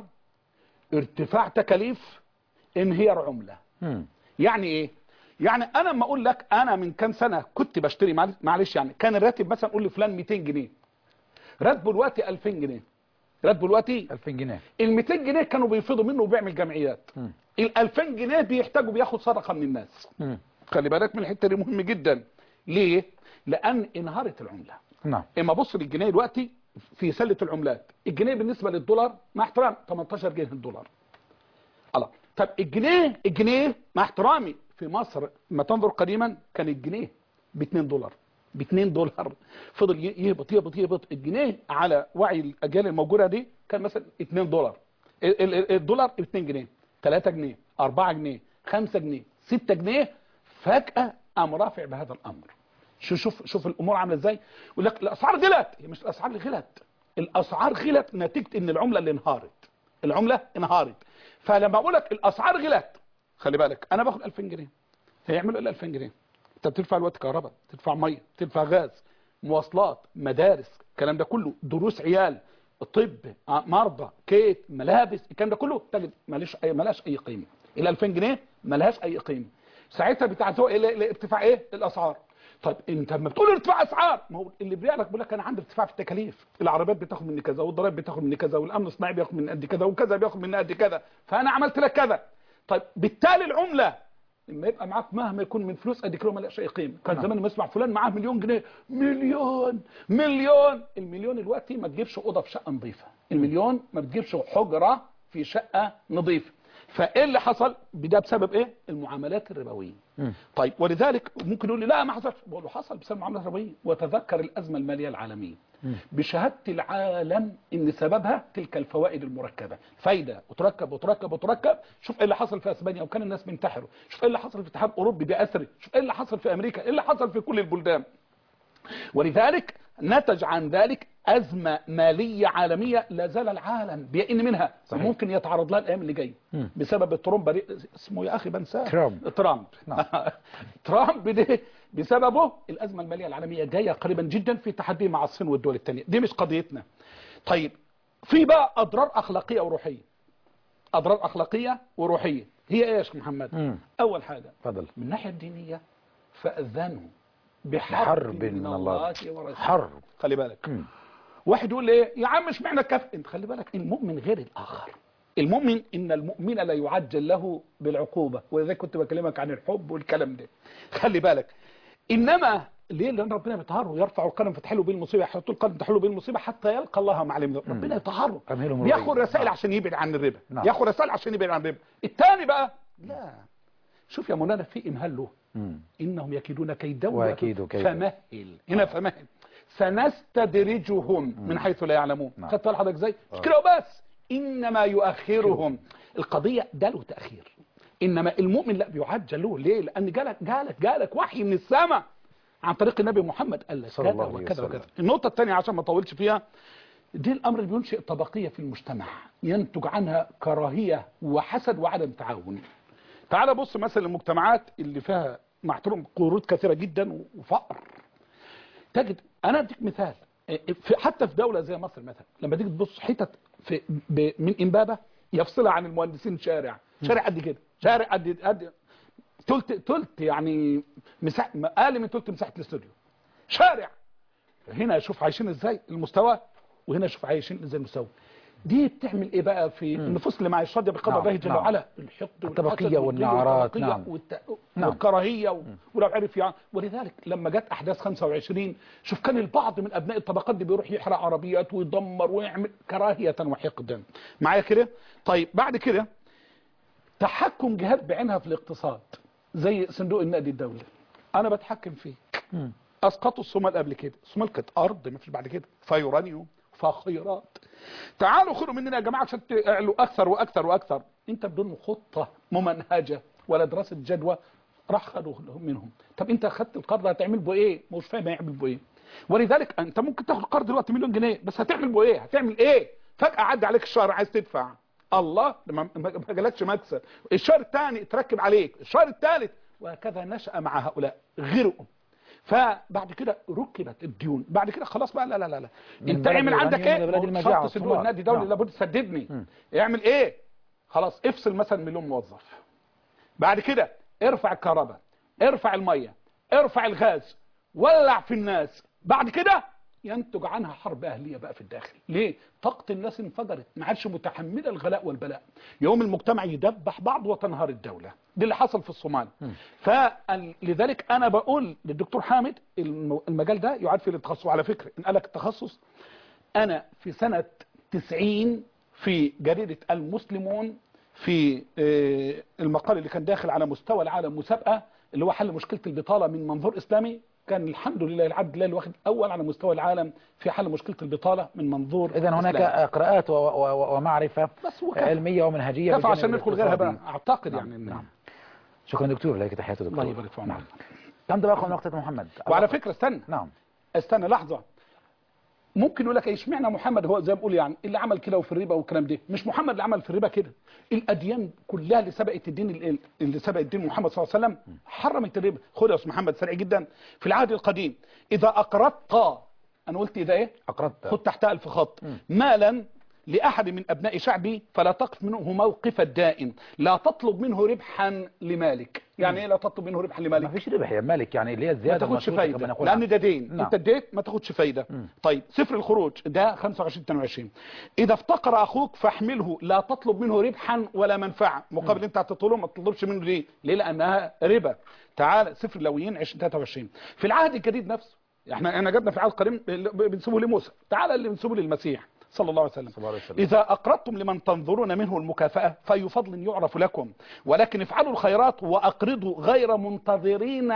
ارتفاع تكاليف انهيار عمله
مم.
يعني ايه يعني انا لما اقول لك انا من كام سنه كنت بشتري معل- معلش يعني كان الراتب مثلا قول لفلان 200 جنيه راتبه دلوقتي 2000 جنيه راتبه دلوقتي
2000 جنيه
ال 200 جنيه كانوا بيفيضوا منه وبيعمل جمعيات
مم.
ال 2000 جنيه بيحتاجوا بياخد صدقه من الناس
مم.
خلي بالك من الحته دي مهم جدا ليه لان انهارت العمله
نعم
اما بص للجنيه دلوقتي في سله العملات الجنيه بالنسبه للدولار مع احترام 18 جنيه الدولار الله طب الجنيه الجنيه مع احترامي في مصر ما تنظر قديما كان الجنيه ب 2 دولار ب 2 دولار فضل ي- يهبط يهبط يهبط الجنيه على وعي الاجيال الموجوده دي كان مثلا 2 دولار ال- ال- الدولار ب 2 جنيه 3 جنيه 4 جنيه 5 جنيه 6 جنيه فجاه قام رافع بهذا الامر شوف شوف شوف الامور عامله ازاي يقول لك الاسعار غلت هي مش الاسعار اللي غلت الاسعار غلت نتيجه ان العمله اللي انهارت العمله انهارت فلما اقول لك الاسعار غلت خلي بالك انا باخد 2000 جنيه هيعملوا ايه 2000 جنيه انت بتدفع الوقت كهرباء تدفع ميه تدفع غاز مواصلات مدارس الكلام ده كله دروس عيال طب آه، مرضى كيت ملابس الكلام ده كله تجد ماليش اي ملاش اي قيمه ال 2000 جنيه ملهاش اي قيمه ساعتها بتعزوا الى إلى ارتفاع ايه الاسعار طيب انت لما بتقول ارتفاع اسعار ما هو اللي بيبيع لك بيقول لك انا عندي ارتفاع في التكاليف العربيات بتاخد مني كذا والضرايب بتاخد مني كذا والامن الصناعي بياخد مني قد كذا وكذا بياخد مني قد كذا فانا عملت لك كذا طيب بالتالي العمله لما يبقى معاك مهما يكون من فلوس قد كده مالهاش اي قيمه كان زمان لما اسمع فلان معاه مليون جنيه مليون مليون المليون دلوقتي ما تجيبش اوضه في شقه نظيفه المليون ما بتجيبش حجره في شقه نظيفه فايه اللي حصل ده بسبب ايه المعاملات الربويه
مم.
طيب ولذلك ممكن يقول لي لا ما حصلش بقول له حصل بسبب المعاملات الربويه وتذكر الازمه الماليه العالميه بشهاده العالم ان سببها تلك الفوائد المركبه فايده وتركب وتركب وتركب شوف ايه اللي حصل في اسبانيا وكان الناس بينتحروا شوف ايه اللي حصل في الاتحاد الاوروبي باسره شوف ايه اللي حصل في امريكا ايه اللي حصل في كل البلدان ولذلك نتج عن ذلك أزمة مالية عالمية لا زال العالم بيئن منها
صحيح.
ممكن يتعرض لها الأيام اللي جاية
مم.
بسبب الترامب دي- اسمه يا أخي بنساه
ترامب.
ترامب
نعم.
ترامب ده بسببه الأزمة المالية العالمية جاية قريبا جدا في تحدي مع الصين والدول الثانية دي مش قضيتنا طيب في بقى أضرار أخلاقية وروحية أضرار أخلاقية وروحية هي إيه يا شيخ محمد
مم.
أول حاجة
تفضل
من الناحية الدينية فأذنوا
حرب من الله
ورسوله
حرب
خلي بالك
مم.
واحد يقول لي ايه يا عم مش معنى كف انت خلي بالك المؤمن غير الاخر المؤمن ان المؤمن لا يعجل له بالعقوبه ولذلك كنت بكلمك عن الحب والكلام ده خلي بالك انما ليه لان ربنا بيطهره يرفع القلم فتحله به المصيبه يحط القلم تحله به المصيبه حتى يلقى الله مع علم ربنا يطهره
أمهلهم
بياخد
الرأي.
رسائل
نعم.
عشان يبعد عن الربا
نعم.
ياخد رسائل عشان يبعد عن الربا الثاني بقى لا شوف يا مولانا في امهال له
مم.
إنهم يكيدون كيدا
ويكيد كيدا.
فمهل هنا فمهل سنستدرجهم من حيث لا يعلمون
نعم.
خدت بالك حضرتك ازاي مش كده وبس انما يؤخرهم القضيه ده له تاخير انما المؤمن لا بيعجل له ليه لان جالك جالك جالك وحي من السماء عن طريق النبي محمد قال لك
صلى
كذا
الله عليه
وكذا
وسلم.
وكذا النقطه الثانيه عشان ما اطولش فيها دي الامر اللي بينشئ طبقيه في المجتمع ينتج عنها كراهيه وحسد وعدم تعاون تعال بص مثلا المجتمعات اللي فيها مع احترام قرود كثيره جدا وفقر تجد انا اديك مثال في حتى في دوله زي مصر مثلا لما تيجي تبص حتت في ب من امبابه يفصلها عن المهندسين شارع شارع قد كده شارع قد قد تلت تلت يعني مساحه اقل من تلت مساحه الاستوديو شارع هنا شوف عايشين ازاي المستوى وهنا شوف عايشين زي المساوي دي بتعمل ايه بقى في النفوس اللي مع الشر بقضاء
نعم،
الله جل
نعم.
وعلا الحقد
الطبقية
والحسد والغل
والنعرات،
والطبقية
نعم.
والت...
نعم.
والكراهيه و... ولو عرف يعني ولذلك لما جت احداث 25 شوف كان البعض من ابناء الطبقات دي بيروح يحرق عربيات ويدمر ويعمل كراهيه وحقدا معايا كده طيب بعد كده تحكم جهات بعينها في الاقتصاد زي صندوق النقد الدولي انا بتحكم فيه
مم.
اسقطوا الصومال قبل كده الصومال كانت ارض ما فيش بعد كده فيها يورانيوم فيها خيرات تعالوا خدوا مننا يا جماعه عشان تعلوا اكثر واكثر واكثر انت بدون خطه ممنهجه ولا دراسه جدوى راح خدوا منهم طب انت خدت القرض هتعمل بيه ايه مش فاهم هيعمل بيه ايه ولذلك انت ممكن تاخد قرض دلوقتي مليون جنيه بس هتعمل بيه ايه هتعمل ايه فجاه عدى عليك الشهر عايز تدفع الله ما ما جالكش مكسب الشهر الثاني تركب عليك الشهر الثالث وهكذا نشأ مع هؤلاء غرقوا فبعد كده ركبت الديون بعد كده خلاص بقى لا لا لا, لا.
من
انت
بلد
اعمل عندك
اليونان
ايه
إلى بلد
هو
المجاعة
شرط صندوق
والصومال.
النادي دولي
نعم.
لابد تسددني
مم.
اعمل ايه خلاص افصل مثلا مليون موظف بعد كده ارفع الكهرباء ارفع الميه ارفع الغاز ولع في الناس بعد كده ينتج عنها حرب اهليه بقى في الداخل ليه طاقه الناس انفجرت ما عادش متحمله الغلاء والبلاء يوم المجتمع يدبح بعض وتنهار الدوله ده اللي حصل في الصومال فلذلك انا بقول للدكتور حامد الم- المجال ده يعاد في التخصص على فكره ان قالك التخصص انا في سنة 90 في جريدة المسلمون في آه، المقال اللي كان داخل على مستوى العالم مسابقة اللي هو حل مشكلة البطالة من منظور إسلامي كان الحمد لله العبد لله الواخد أول على مستوى العالم في حل مشكلة البطالة من منظور
اذا هناك
إسلامي.
قراءات و- و- ومعرفة
بس هو كفى.
علمية ومنهجية
كفى
بالجانب
عشان ندخل غيرها بقى
الاقتصادي.
أعتقد
نعم،
يعني
نعم.
نعم
شكرا دكتور لك تحياتي دكتور
الله يبارك في عمرك.
نعم. كم تبقى نقطة محمد
وعلى فكرة استنى
نعم
استنى لحظة ممكن يقول لك اشمعنى محمد هو زي ما بقول يعني اللي عمل كده وفي الربا والكلام ده مش محمد اللي عمل في الربا كده الاديان كلها اللي سبقت الدين ال- اللي سبقت الدين محمد صلى الله عليه وسلم حرمت الربا خد يا استاذ محمد سريع جدا في العهد القديم اذا اقرضت انا قلت اذا ايه
أقرضت
خد تحتها الف خط مالا لأحد من أبناء شعبي فلا تقف منه موقف الدائن لا تطلب منه ربحا لمالك يعني إيه لا تطلب منه ربحا
ما
لمالك
فيش ربح يا مالك يعني اللي هي
ما
الزيادة
تاخدش
المشروطة كما
فايدة
نقول
لأن
عنها.
ده دين
نعم.
انت اديت ما تاخدش فايدة طيب صفر الخروج ده 25 22 إذا افتقر أخوك فاحمله لا تطلب منه ربحا ولا منفعة مقابل انت هتطلبه ما تطلبش منه ليه ليه لأنها ربا تعال صفر لويين 20 23 في العهد الجديد نفسه احنا احنا جبنا في العهد القديم بنسيبه لموسى تعال اللي بنسيبه للمسيح صلى الله عليه وسلم
صلى الله عليه وسلم.
إذا أقرضتم لمن تنظرون منه المكافأة فأي فضل يعرف لكم ولكن افعلوا الخيرات وأقرضوا غير منتظرين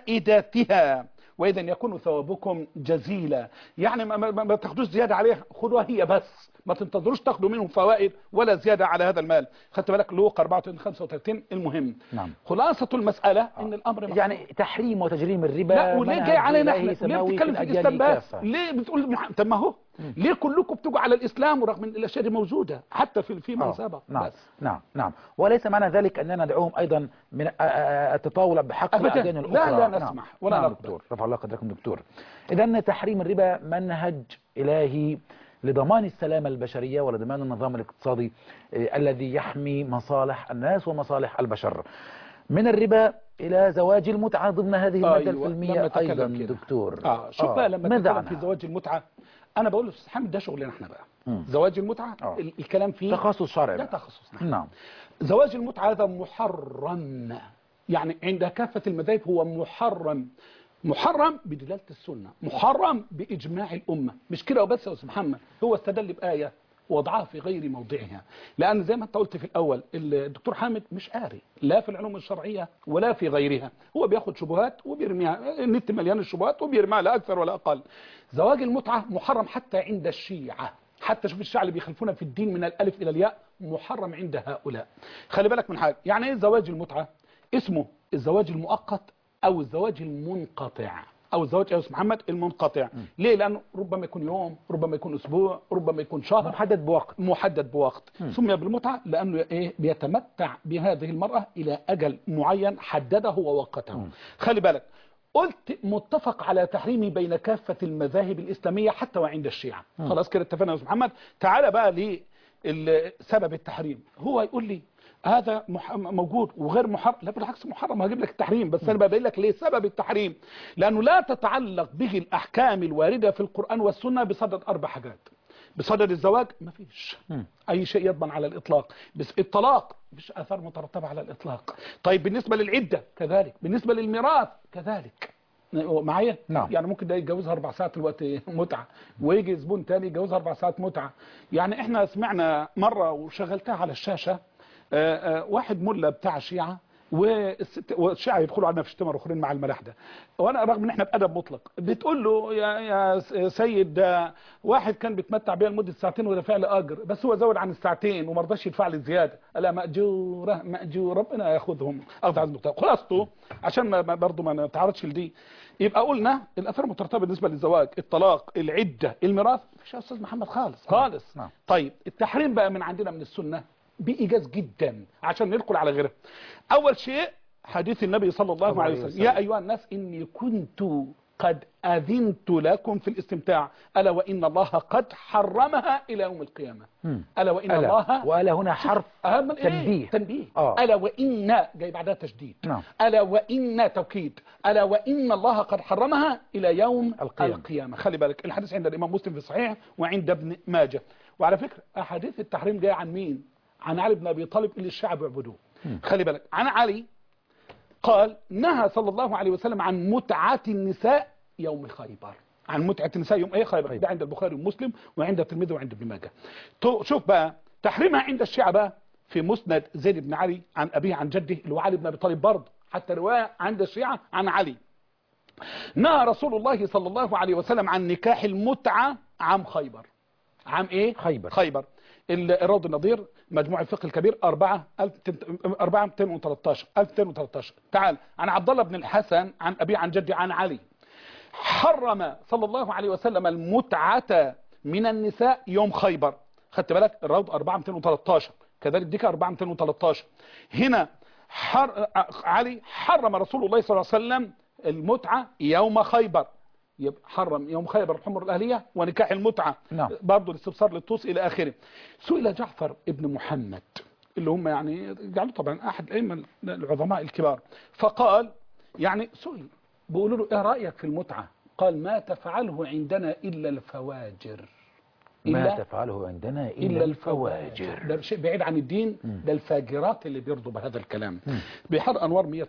عائدتها وإذا يكون ثوابكم جزيلا يعني ما, ما, ما تاخدوش زيادة عليها خدوها هي بس ما تنتظروش تاخدوا منهم فوائد ولا زيادة على هذا المال خدت بالك لوقا 34 35 المهم
نعم.
خلاصة المسألة إن الأمر
يعني تحريم وتجريم الربا
لا وليه
منهج
جاي علينا
إلهي
احنا ليه
سماوي
بتتكلم في
الأديان
الاسلام بس
كافة.
ليه بتقول مح- طب ما هو ليه كلكم بتجوا على الاسلام ورغم ان الاشياء دي موجوده حتى في في من
آه،
سبق
نعم
بس
نعم نعم وليس معنى ذلك أننا ندعوهم أيضا من آه، آه، التطاول بحق
أبداً.
الأديان
لا-
الأخرى
لا
نعم.
نسمح ولا
نعم
نقبل.
دكتور رفع الله قدركم دكتور إذا تحريم الربا منهج إلهي لضمان السلامة البشرية ولضمان النظام الاقتصادي آه، الذي يحمي مصالح الناس ومصالح البشر من الربا إلى زواج المتعة ضمن هذه المادة
أيوة، لما
الفيلمية
أتكلم
أيضا
كده.
دكتور
اه شوف بقى لما
ماذا
نتكلم في
عنها؟
زواج المتعه انا بقول له استاذ حامد ده شغلنا احنا بقى
مم.
زواج المتعه
آه.
ال- الكلام فيه
تخصص شرعي
ده
بقى.
تخصصنا
نعم
زواج المتعة هذا محرم يعني عند كافة المذاهب هو محرم محرم بدلالة السنة محرم بإجماع الأمة مش كده وبس يا أستاذ محمد هو استدل بآية وضعها في غير موضعها لأن زي ما أنت قلت في الأول الدكتور حامد مش قاري لا في العلوم الشرعية ولا في غيرها هو بياخد شبهات وبيرميها النت مليان الشبهات وبيرميها لا أكثر ولا أقل زواج المتعة محرم حتى عند الشيعة حتى شوف الشيعة اللي بيخالفونا في الدين من الألف إلى الياء محرم عند هؤلاء خلي بالك من حاجة يعني ايه زواج المتعة اسمه الزواج المؤقت او الزواج المنقطع او الزواج يا استاذ محمد المنقطع ليه لانه ربما يكون يوم ربما يكون اسبوع ربما يكون شهر
محدد بوقت
محدد بوقت سمي بالمتعة لأنه إيه بيتمتع بهذه المرأة إلى أجل معين حدده ووقته خلي بالك قلت متفق على تحريمه بين كافة المذاهب الإسلامية حتى وعند الشيعة خلاص كده اتفقنا يا أستاذ محمد تعال بقى لسبب التحريم هو يقول لي هذا مح... موجود وغير محرم لا بالعكس محرم هجيب لك التحريم بس انا ببين لك ليه سبب التحريم لانه لا تتعلق به الاحكام الوارده في القران والسنه بصدد اربع حاجات بصدد الزواج مفيش
مم.
اي شيء يضمن على الاطلاق بس الطلاق مفيش اثار مترتبه على الاطلاق طيب بالنسبه للعده كذلك بالنسبه للميراث كذلك معايا
نعم.
يعني ممكن ده يتجوزها اربع ساعات الوقت متعه ويجي زبون تاني يتجوزها اربع ساعات متعه يعني احنا سمعنا مره وشغلتها على الشاشه آه، آه، واحد ملا بتاع شيعه والست- والشيعة يدخلوا علينا في اجتماع اخرين مع الملاحده وانا رغم ان احنا بادب مطلق بتقول له يا يا سيد ده واحد كان بيتمتع بيها لمده ساعتين ودافع لي اجر بس هو زود عن الساعتين وما رضاش يدفع لي زياده قال ماجوره ماجور ربنا ياخذهم اخذ عز مختار خلاصته عشان ما ما- برضه ما نتعرضش لدي يبقى قلنا الاثار المترتبه بالنسبه للزواج الطلاق العده الميراث مفيش يا استاذ محمد خالص خالص
نعم.
طيب التحريم بقى من عندنا من السنه بإيجاز جدا عشان ندخل على غيره أول شيء حديث النبي صلى الله
الله
عليه
عليه
وسلم
وسلم.
يا أيها الناس إني كنت قد أذنت لكم في الاستمتاع ألا وإن الله قد حرمها إلى يوم القيامة
مم.
ألا وإن
ألا
الله
وألا هنا حرف
أهم من إيه؟
تنبيه.
تنبيه
آه.
ألا وإن جاي بعدها تشديد
نعم.
ألا وإن توكيد ألا وإن الله قد حرمها إلى يوم
القيامة.
القيامة خلي بالك الحديث عند الإمام مسلم في الصحيح وعند ابن ماجه وعلى فكرة أحاديث التحريم جاية عن مين عن علي بن أبي طالب اللي الشعب يعبدوه خلي بالك عن علي قال نهى صلى الله عليه وسلم عن متعة النساء يوم خيبر عن متعة النساء يوم ايه خيبر ده عند البخاري ومسلم وعند الترمذي وعند ابن ماجه تو- شوف بقى تحريمها عند الشيعة بقى في مسند زيد بن علي عن أبيه عن جده اللي هو علي بن أبي طالب برضه حتى رواية عند الشيعة عن علي نهى رسول الله صلى الله عليه وسلم عن نكاح المتعة عام خيبر عام ايه
خيبر.
خيبر ال- الروض النظير مجموع الفقه الكبير 4 4 213 1213 تعال عن عبد الله بن الحسن عن ابي عن جدي عن علي حرم صلى الله عليه وسلم المتعة من النساء يوم خيبر خدت بالك الروض 4 213 كذلك ديك 4 213 هنا حر... علي حرم رسول الله صلى الله عليه وسلم المتعة يوم خيبر يبقى حرم يوم خيبر الحمر الأهلية ونكاح المتعة
نعم.
برضه الاستبصار للطوس إلى آخره سئل جعفر ابن محمد اللي هم يعني جعلوا طبعا أحد الأئمة العظماء الكبار فقال يعني سئل بيقولوا له إيه رأيك في المتعة قال ما تفعله عندنا إلا الفواجر
ما
إلا-
تفعله عندنا
إلا
إلا
الفواجر
الفواجر
ده شيء بعيد عن الدين ده الفاجرات اللي بيرضوا بهذا الكلام بحر أنوار 100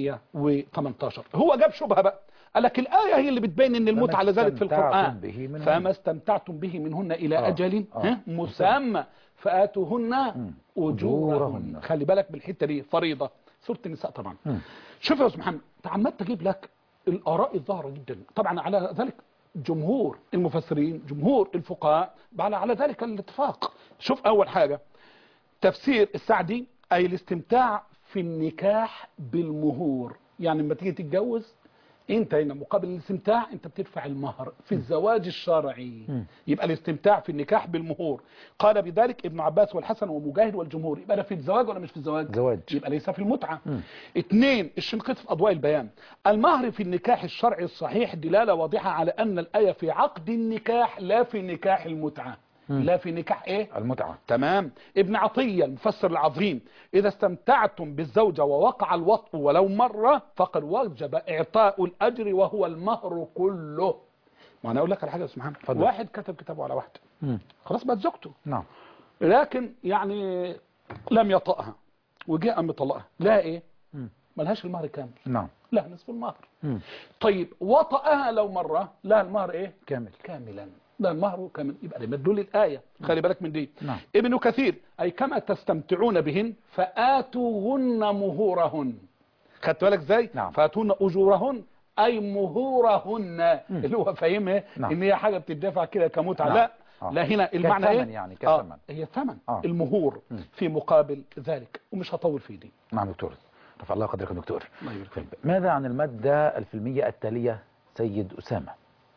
318 هو جاب شبهة بقى قال لك الآية هي اللي بتبين ان المتعة لا زالت في
استمتعتم
القرآن
به منهن.
فما استمتعتم به منهن إلى
آه.
أجل
آه.
ها، مسمى فآتوهن
أجورهن.
أجورهن خلي بالك بالحتة دي فريضة سورة النساء طبعا
مم.
شوف يا أستاذ محمد تعمدت أجيب لك الآراء الظاهرة جدا طبعا على ذلك جمهور المفسرين جمهور الفقهاء على على ذلك الاتفاق شوف أول حاجة تفسير السعدي أي الاستمتاع في النكاح بالمهور يعني لما تيجي تتجوز انت هنا مقابل الاستمتاع انت بتدفع المهر في الزواج الشرعي يبقى الاستمتاع في النكاح بالمهور قال بذلك ابن عباس والحسن ومجاهد والجمهور يبقى ده في الزواج ولا مش في الزواج
زواج.
يبقى ليس في المتعة اثنين الشنقيط في أضواء البيان المهر في النكاح الشرعي الصحيح دلالة واضحة على أن الآية في عقد النكاح لا في نكاح المتعة لا في نكاح ايه
المتعة
تمام ابن عطية المفسر العظيم إذا استمتعتم بالزوجة ووقع الوطء ولو مرة فقد وجب إعطاء الأجر وهو المهر كله ما أنا أقول لك على حاجة يا أستاذ محمد
اتفضل.
واحد كتب كتابه على واحدة
مم.
خلاص بقت زوجته
نعم
لكن يعني لم يطأها وجاء مطلقها لا ايه
مم.
ملهاش المهر كامل
نعم
لا نصف المهر
مم.
طيب وطأها لو مرة لا المهر ايه
كامل
كاملا لا المهر كامل يبقى ده مدلول الآية خلي بالك من دي
نعم.
ابن كثير أي كما تستمتعون بهن فآتوهن مهورهن خدت بالك ازاي
نعم.
فآتوهن أجورهن أي مهورهن اللي هو فاهمها
نعم.
إن هي حاجة بتدفع كده كمتعة
نعم.
لا
آه.
لا هنا المعنى
كثمن
ايه
يعني،
آه،
كثمن.
هي ثمن
آه.
المهور في مقابل ذلك ومش هطول في دي
نعم دكتور رفع الله قدرك يا دكتور
الله يبارك
طيب ماذا عن المادة الفيلمية التالية سيد أسامة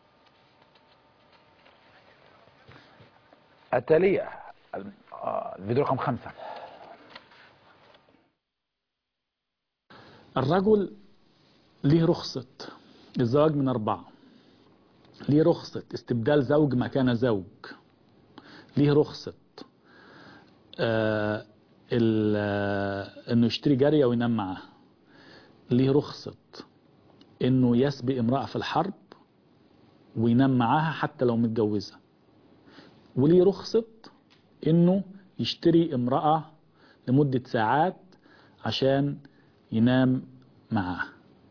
التالية ال- آه، الفيديو رقم خمسة
الرجل ليه رخصة الزواج من أربعة ليه رخصة استبدال زوج مكان زوج ليه رخصة آه ال- آه، انه يشتري جارية وينام معاها ليه رخصة انه يسبق امرأة في الحرب وينام معاها حتى لو متجوزة وليه رخصة انه يشتري امرأة لمدة ساعات عشان ينام معها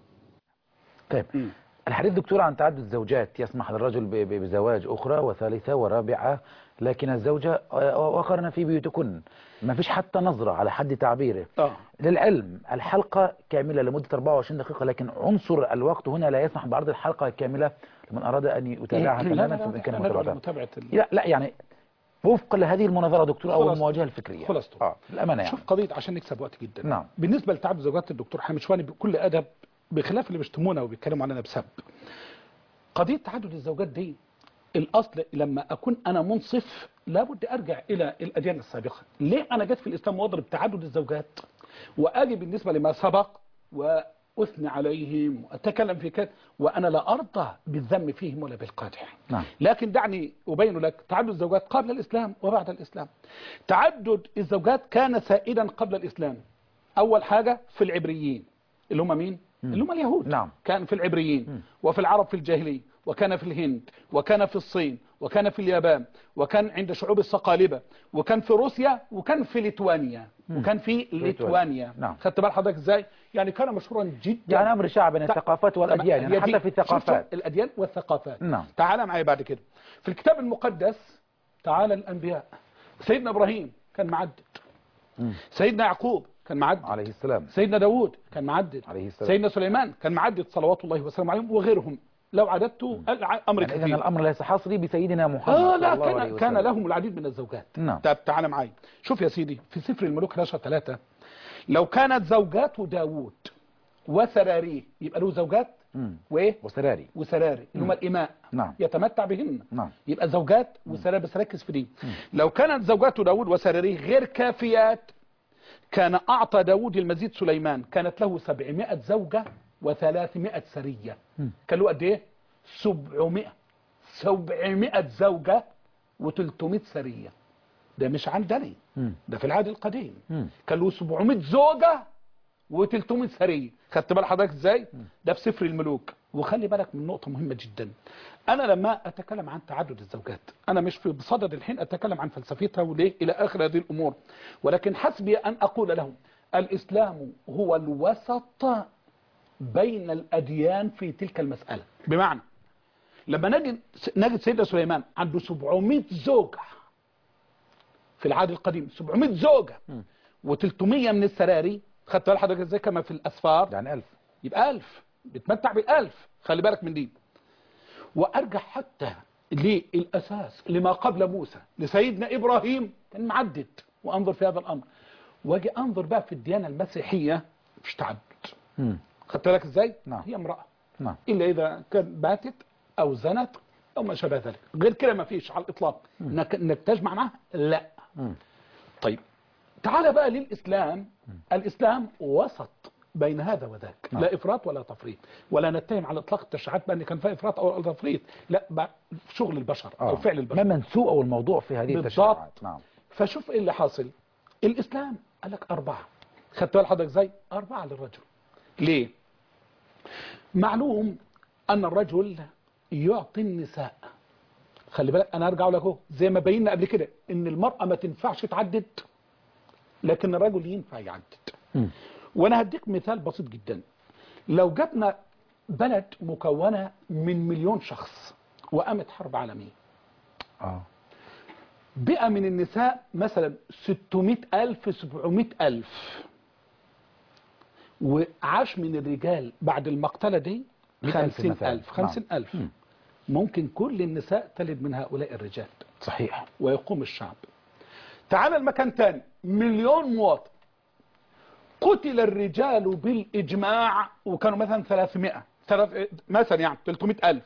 طيب
مم.
الحديث دكتور عن تعدد الزوجات يسمح للرجل ب- ب- بزواج أخرى وثالثة ورابعة لكن الزوجة وقرن في بيوتكن ما فيش حتى نظرة على حد تعبيره
اه
للعلم الحلقة كاملة لمدة 24 دقيقة لكن عنصر الوقت هنا لا يسمح بعرض الحلقة كاملة لمن أراد أن يتابعها
لا لا
تماما
لا
في إمكانه
ندعو
متابعتها
لمتابعة ال-
لا لا يعني وفقا لهذه المناظرة دكتور أو
خلاص.
المواجهة الفكرية
خلاصته.
اه الأمانة يعني
شوف قضية عشان نكسب وقت جدا
نعم.
بالنسبة لتعدد زوجات الدكتور حامد شواني بكل أدب بخلاف اللي بيشتمونا وبيتكلموا علينا بسب قضية تعدد الزوجات دي الأصل لما أكون أنا منصف لابد أرجع إلى الأديان السابقة ليه أنا جيت في الإسلام وأضرب تعدد الزوجات وأجي بالنسبة لما سبق وأثني عليهم وأتكلم في كذا وأنا لا أرضى بالذم فيهم ولا بالقادح
نعم
لكن دعني أبين لك تعدد الزوجات قبل الإسلام وبعد الإسلام تعدد الزوجات كان سائدا قبل الإسلام أول حاجة في العبريين اللي هم مين؟ اللي هم اليهود
نعم.
كان في العبريين وفي العرب في الجاهلية وكان في الهند وكان في الصين وكان في اليابان وكان عند شعوب الصقالبة وكان في روسيا وكان في ليتوانيا وكان في ليتوانيا
نعم.
خدت بال حضرتك ازاي يعني كان مشهورا جدا
يعني أمر شعب بين
تع-
الثقافات والأديان
هي
يعني
دي-
حتى في
شوف- شوف
الثقافات
الأديان والثقافات
نعم.
تعال معي بعد كده في الكتاب المقدس تعالى الأنبياء سيدنا إبراهيم كان معدد
مم.
سيدنا يعقوب كان معدد
عليه السلام
سيدنا داود كان معدد
عليه السلام.
سيدنا سليمان كان معدد صلوات الله وسلامه عليهم وغيرهم لو عددت الأمر
يعني إذن
كثير
الأمر ليس حصري بسيدنا محمد
آه
صلى
لا
الله عليه
كان, كان
وسلم.
لهم العديد من الزوجات
نعم.
طب تعال معي شوف يا سيدي في سفر الملوك 11 3 لو كانت زوجات داوود وسراريه يبقى له زوجات
مم.
وايه
وسراري
وسراري اللي هم الإماء
نعم.
يتمتع بهن
نعم.
يبقى زوجات وسراري بس ركز في دي لو كانت زوجات داود وسراريه غير كافيات كان أعطى داود المزيد سليمان كانت له 700 زوجة و300 سرية كان له قد إيه 700 700 زوجة و300 سرية ده مش عندنا
مم.
ده في العهد القديم
مم.
كان له 700 زوجة و300 سرية خدت بال حضرتك ازاي ده في سفر الملوك وخلي بالك من نقطة مهمة جدا انا لما اتكلم عن تعدد الزوجات انا مش في بصدد الحين اتكلم عن فلسفتها وليه الى اخر هذه الامور ولكن حسبي ان اقول لهم الاسلام هو الوسط بين الاديان في تلك المسألة بمعنى لما نجد نجد سيدنا سليمان عنده 700 زوجة في العهد القديم 700 زوجة و300 من السراري خدت بال حضرتك ازاي كما في الاسفار
يعني ألف
يبقى ألف بتمتع بالألف خلي بالك من دي وأرجع حتى للأساس لما قبل موسى لسيدنا إبراهيم كان معدد وأنظر في هذا الأمر واجي أنظر بقى في الديانة المسيحية مش تعدد
مم.
خدت بالك إزاي؟
نعم.
هي امرأة
نعم
إلا إذا كان باتت أو زنت أو ما شابه ذلك غير كده ما فيش على الإطلاق إنك, إنك تجمع معها لا
مم.
طيب تعال بقى للإسلام الإسلام وسط بين هذا وذاك
نعم.
لا إفراط ولا تفريط ولا نتهم على إطلاق التشريعات بأن كان فيها إفراط أو تفريط لا بقى شغل البشر أو
آه.
فعل
ما
البشر
منسوء الموضوع في هذه
بالضبط.
التشريعات نعم
فشوف إيه اللي حاصل الإسلام قال لك أربعة خدت بال حضرتك زي أربعة للرجل ليه معلوم أن الرجل يعطي النساء خلي بالك أنا أرجع لك اهو زي ما بينا قبل كده إن المرأة ما تنفعش تعدد لكن الرجل ينفع يعدد
مم.
وانا هديك مثال بسيط جدا لو جبنا بلد مكونة من مليون شخص وقامت حرب عالمية
اه
بقى من النساء مثلا 600 ألف 700 ألف وعاش من الرجال بعد المقتلة دي
مئة ألف
50
مثلاً.
ألف 50 ألف
مم.
ممكن كل النساء تلد من هؤلاء الرجال
صحيح
ويقوم الشعب تعال المكان تاني مليون مواطن قتل الرجال بالإجماع وكانوا مثلا 300 ثلاث- مثلا يعني 300 ألف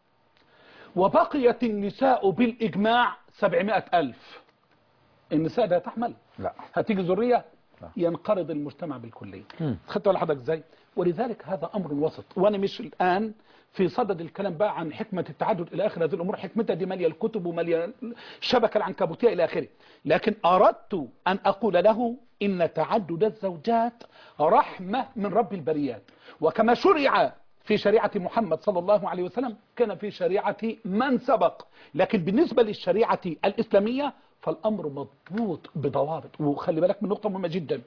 وبقيت النساء بالإجماع 700 ألف النساء ده تحمل
لا
هتيجي ذرية
لا.
ينقرض المجتمع بالكلية
مم.
خدت ولا حضرتك ازاي ولذلك هذا أمر وسط وأنا مش الآن في صدد الكلام بقى عن حكمة التعدد إلى آخر هذه الأمور حكمتها دي مالية الكتب ومالية الشبكة العنكبوتية إلى آخره لكن أردت أن أقول له إن تعدد الزوجات رحمة من رب البريات وكما شرع في شريعة محمد صلى الله عليه وسلم كان في شريعة من سبق لكن بالنسبة للشريعة الإسلامية فالأمر مضبوط بضوابط وخلي بالك من نقطة مهمة جدا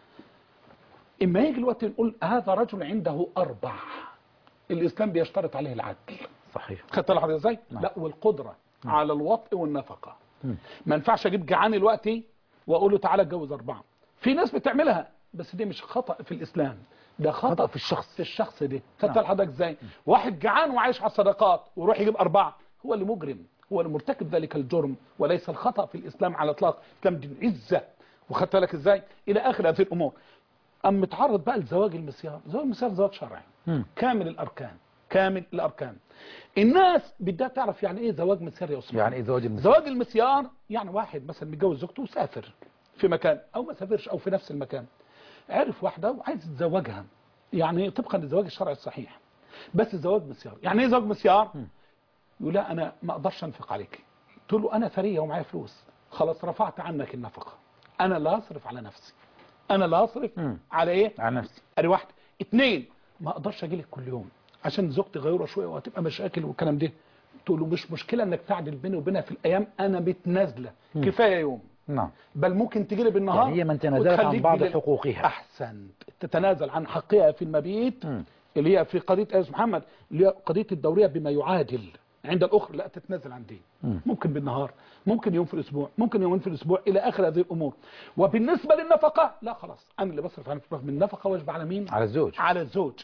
إما يجي الوقت نقول هذا رجل عنده أربع الإسلام بيشترط عليه العدل
صحيح
خدت بالك حضرتك ازاي؟
نعم.
لا والقدرة على الوطء والنفقة
مم.
ما ينفعش اجيب جعان دلوقتي واقول له تعالى اتجوز اربعه في ناس بتعملها بس دي مش خطا في الاسلام ده خطا,
خطأ في الشخص.
في الشخص دي خدت
نعم.
بالك حضرتك ازاي واحد جعان وعايش على الصدقات ويروح يجيب اربعه هو اللي مجرم هو اللي مرتكب ذلك الجرم وليس الخطا في الاسلام على الاطلاق الاسلام دين عزه وخدت بالك ازاي الى اخر هذه الامور اما متعرض بقى لزواج المسيار زواج المسيار زواج شرعي
مم.
كامل الاركان كامل الاركان الناس بدها تعرف يعني ايه زواج مسيار يا اسامه
يعني ايه زواج المسيار
زواج المسيار يعني واحد مثلا متجوز زوجته وسافر في مكان او ما سافرش او في نفس المكان عرف واحده وعايز يتزوجها يعني طبقا للزواج الشرعي الصحيح بس زواج مسيار يعني ايه زواج مسيار يقول لا انا ما اقدرش انفق عليك تقول له انا ثريه ومعايا فلوس خلاص رفعت عنك النفقه انا لا اصرف على نفسي انا لا اصرف
مم.
على ايه
عن نفسي
ادي واحده اثنين ما اقدرش اجي لك كل يوم عشان زوجتي غيره شويه وهتبقى مشاكل والكلام ده تقول له مش مشكله انك تعدل بيني وبينها في الايام انا متنازله كفايه يوم
نعم
بل ممكن تجي لي بالنهار
يعني هي من تنازلت عن
وتخليك
بعض
بالليل.
حقوقها.
احسنت تتنازل عن حقها في المبيت
مم.
اللي هي في قضيه ايس محمد اللي هي قضيه الدوريه بما يعادل عند الاخرى لا تتنازل عن دي
مم.
ممكن بالنهار ممكن يوم في الاسبوع ممكن يومين في الاسبوع الى اخر هذه الامور وبالنسبه للنفقه لا خلاص انا اللي بصرف عن الفراغ من النفقه واجب على مين
على الزوج
على الزوج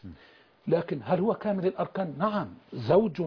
لكن هل هو كامل الاركان نعم زوج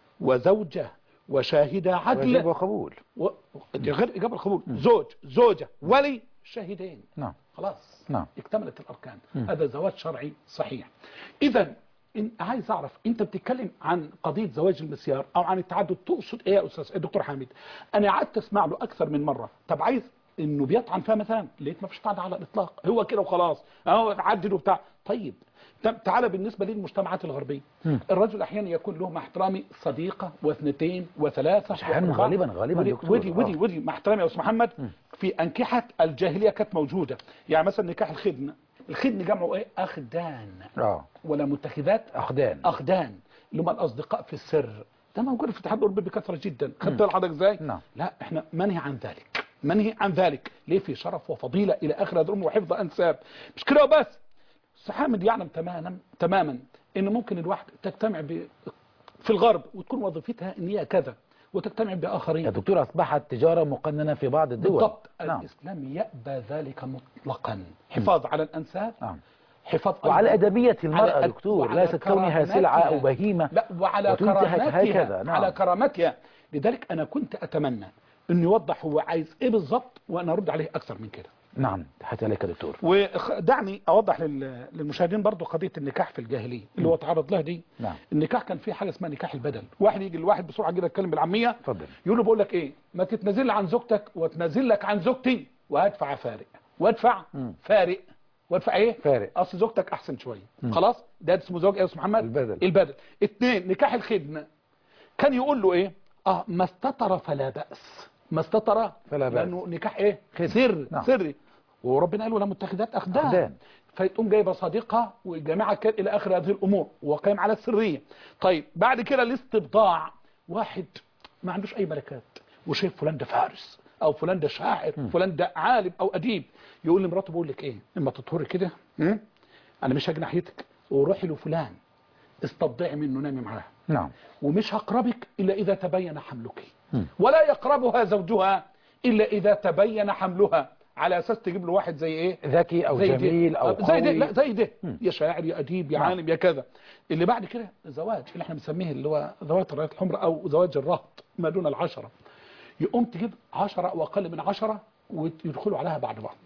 وزوجه وشاهدا
واجب
عدل
وقبول
و... دي غير اجابه القبول زوج زوجه ولي شاهدين
نعم
خلاص
نعم.
اكتملت الاركان
مم.
هذا زواج شرعي صحيح اذا إن عايز اعرف انت بتتكلم عن قضيه زواج المسيار او عن التعدد تقصد ايه يا استاذ دكتور حامد انا قعدت اسمع له اكثر من مره طب عايز انه بيطعن فيها مثلا لقيت ما فيش قاعده على الاطلاق هو كده وخلاص اهو عدد وبتاع طيب طب تعالى بالنسبه للمجتمعات الغربيه
مم.
الرجل احيانا يكون له مع احترامي صديقه واثنتين وثلاثه
مش أحياناً
وأربعة.
غالباً- غالباً
ودي
دكتور.
ودي ودي,
آه.
ودي مع احترامي يا استاذ محمد في انكحه الجاهليه كانت موجوده يعني مثلا نكاح الخدن الخدن جمعه ايه اخدان
اه
ولا متخذات
اخدان
اخدان اللي هم الاصدقاء في السر ده موجود في الاتحاد الاوروبي بكثره جدا خدت حضرتك ازاي
نعم.
لا احنا منهي عن ذلك منهي عن ذلك ليه في شرف وفضيله الى اخر هذه الامور وحفظ انساب مش كده وبس أستاذ حامد يعلم تماما تماما ان ممكن الواحد تجتمع ب... في الغرب وتكون وظيفتها ان هي كذا وتجتمع باخرين
يا دكتور اصبحت تجاره مقننه في بعض الدول
بالضبط
نعم
الاسلام يأبى ذلك مطلقا حفاظ على الانساب
نعم
حفاظ
وعلى
أيضاً
ادبيه المراه
على-
دكتور
وعلى
ليست كونها سلعه او
كرامتها.
بهيمه
لا وعلى
وتنتهك
كرامتها
هكذا، نعم.
على كرامتها لذلك انا كنت اتمنى انه يوضح هو عايز ايه بالظبط وانا ارد عليه اكثر من كده
نعم تحياتي عليك يا دكتور
ودعني اوضح لل- للمشاهدين برضو قضيه النكاح في الجاهليه اللي هو تعرض لها دي
نعم
النكاح كان فيه حاجه اسمها نكاح البدل واحد يجي لواحد بسرعه كده يتكلم بالعاميه
اتفضل
يقول له بقول لك ايه ما تتنازل لي عن زوجتك وتنازل لك عن زوجتي وهدفع فارق وادفع
مم.
فارق وادفع ايه
فارق
اصل زوجتك احسن شويه خلاص ده اسمه زوج ايه يا استاذ محمد
البدل.
البدل اثنين نكاح الخدمه كان يقول له ايه اه ما استطر فلا باس ما استطر
فلا بأس.
لانه نكاح ايه
خدمة.
سر
نعم.
سري وربنا قال ولا متخذات اخدان
أخدان.
فتقوم جايبه صديقها وجامعه كان الى اخر هذه الامور وقائم على السريه طيب بعد كده الاستبضاع واحد ما عندوش اي ملكات وشايف فلان ده فارس او فلان ده شاعر فلان ده عالم او اديب يقول لمراته بقول لك ايه اما تطهري كده م? انا مش هاجي ناحيتك وروحي لفلان استبضعي منه نامي معاه
نعم
ومش هقربك الا اذا تبين حملك
مم.
ولا يقربها زوجها الا اذا تبين حملها على اساس تجيب له واحد زي ايه
ذكي او
زي ده.
جميل او
آه، زي ده
قوي
لا زي ده
مم.
يا شاعر يا اديب يا
نعم.
عالم يا كذا اللي بعد كده زواج اللي احنا بنسميه اللي هو ذوات الرايات الحمراء او زواج الرهط ما دون العشرة يقوم تجيب عشرة او اقل من عشرة ويدخلوا عليها بعد بعض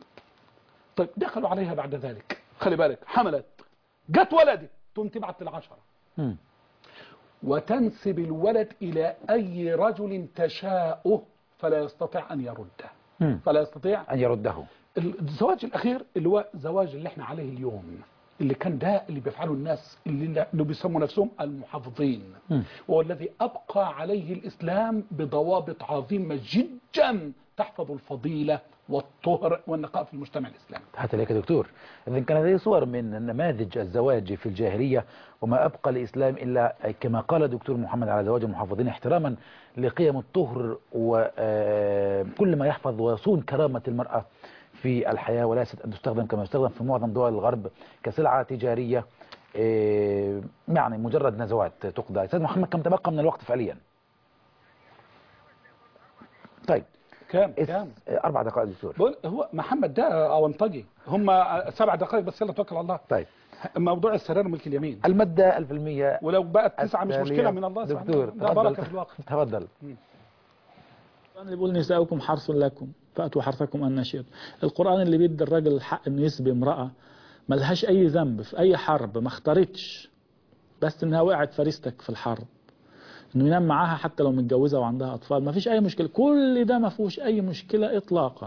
طيب دخلوا عليها بعد ذلك خلي بالك حملت جت ولدت تقوم تبعت للعشرة
مم.
وتنسب الولد إلى أي رجل تشاؤه فلا يستطيع أن يرده
مم.
فلا يستطيع
ان يرده
الزواج الأخير اللي هو زواج اللي احنا عليه اليوم اللي كان ده اللي بيفعله الناس اللي, اللي بيسموا نفسهم المحافظين
مم.
وهو الذي أبقى عليه الإسلام بضوابط عظيمة جدا تحفظ الفضيلة والطهر والنقاء في المجتمع الإسلامي
حتى لك يا دكتور إذا كان لدي صور من نماذج الزواج في الجاهلية وما أبقى الإسلام إلا كما قال دكتور محمد على زواج المحافظين احتراما لقيم الطهر وكل ما يحفظ ويصون كرامة المرأة في الحياة وليست أن تستخدم كما يستخدم في معظم دول الغرب كسلعة تجارية آه، يعني مجرد نزوات تقضى أستاذ محمد كم تبقى من الوقت فعليا طيب
كام
إس-
كام
أربع دقائق دكتور
بقول هو محمد ده أونطجي هم سبع دقائق بس يلا توكل على الله
طيب
موضوع السرير ملك اليمين
المادة الفيلمية
ولو بقت تسعة مش
التالية.
مشكلة من الله سبحانه
دكتور
وتعالى. ده بركة في
تفضل
الوقت
تفضل
القرآن اللي بيقول نساؤكم حرث لكم فأتوا حرثكم أن شئتم القرآن اللي بيدي الراجل الحق إنه يسبي امرأة ملهاش أي ذنب في أي حرب ما اختارتش بس إنها وقعت فريستك في الحرب إنه ينام معاها حتى لو متجوزة وعندها أطفال ما فيش أي مشكلة كل ده ما فيهوش أي مشكلة إطلاقا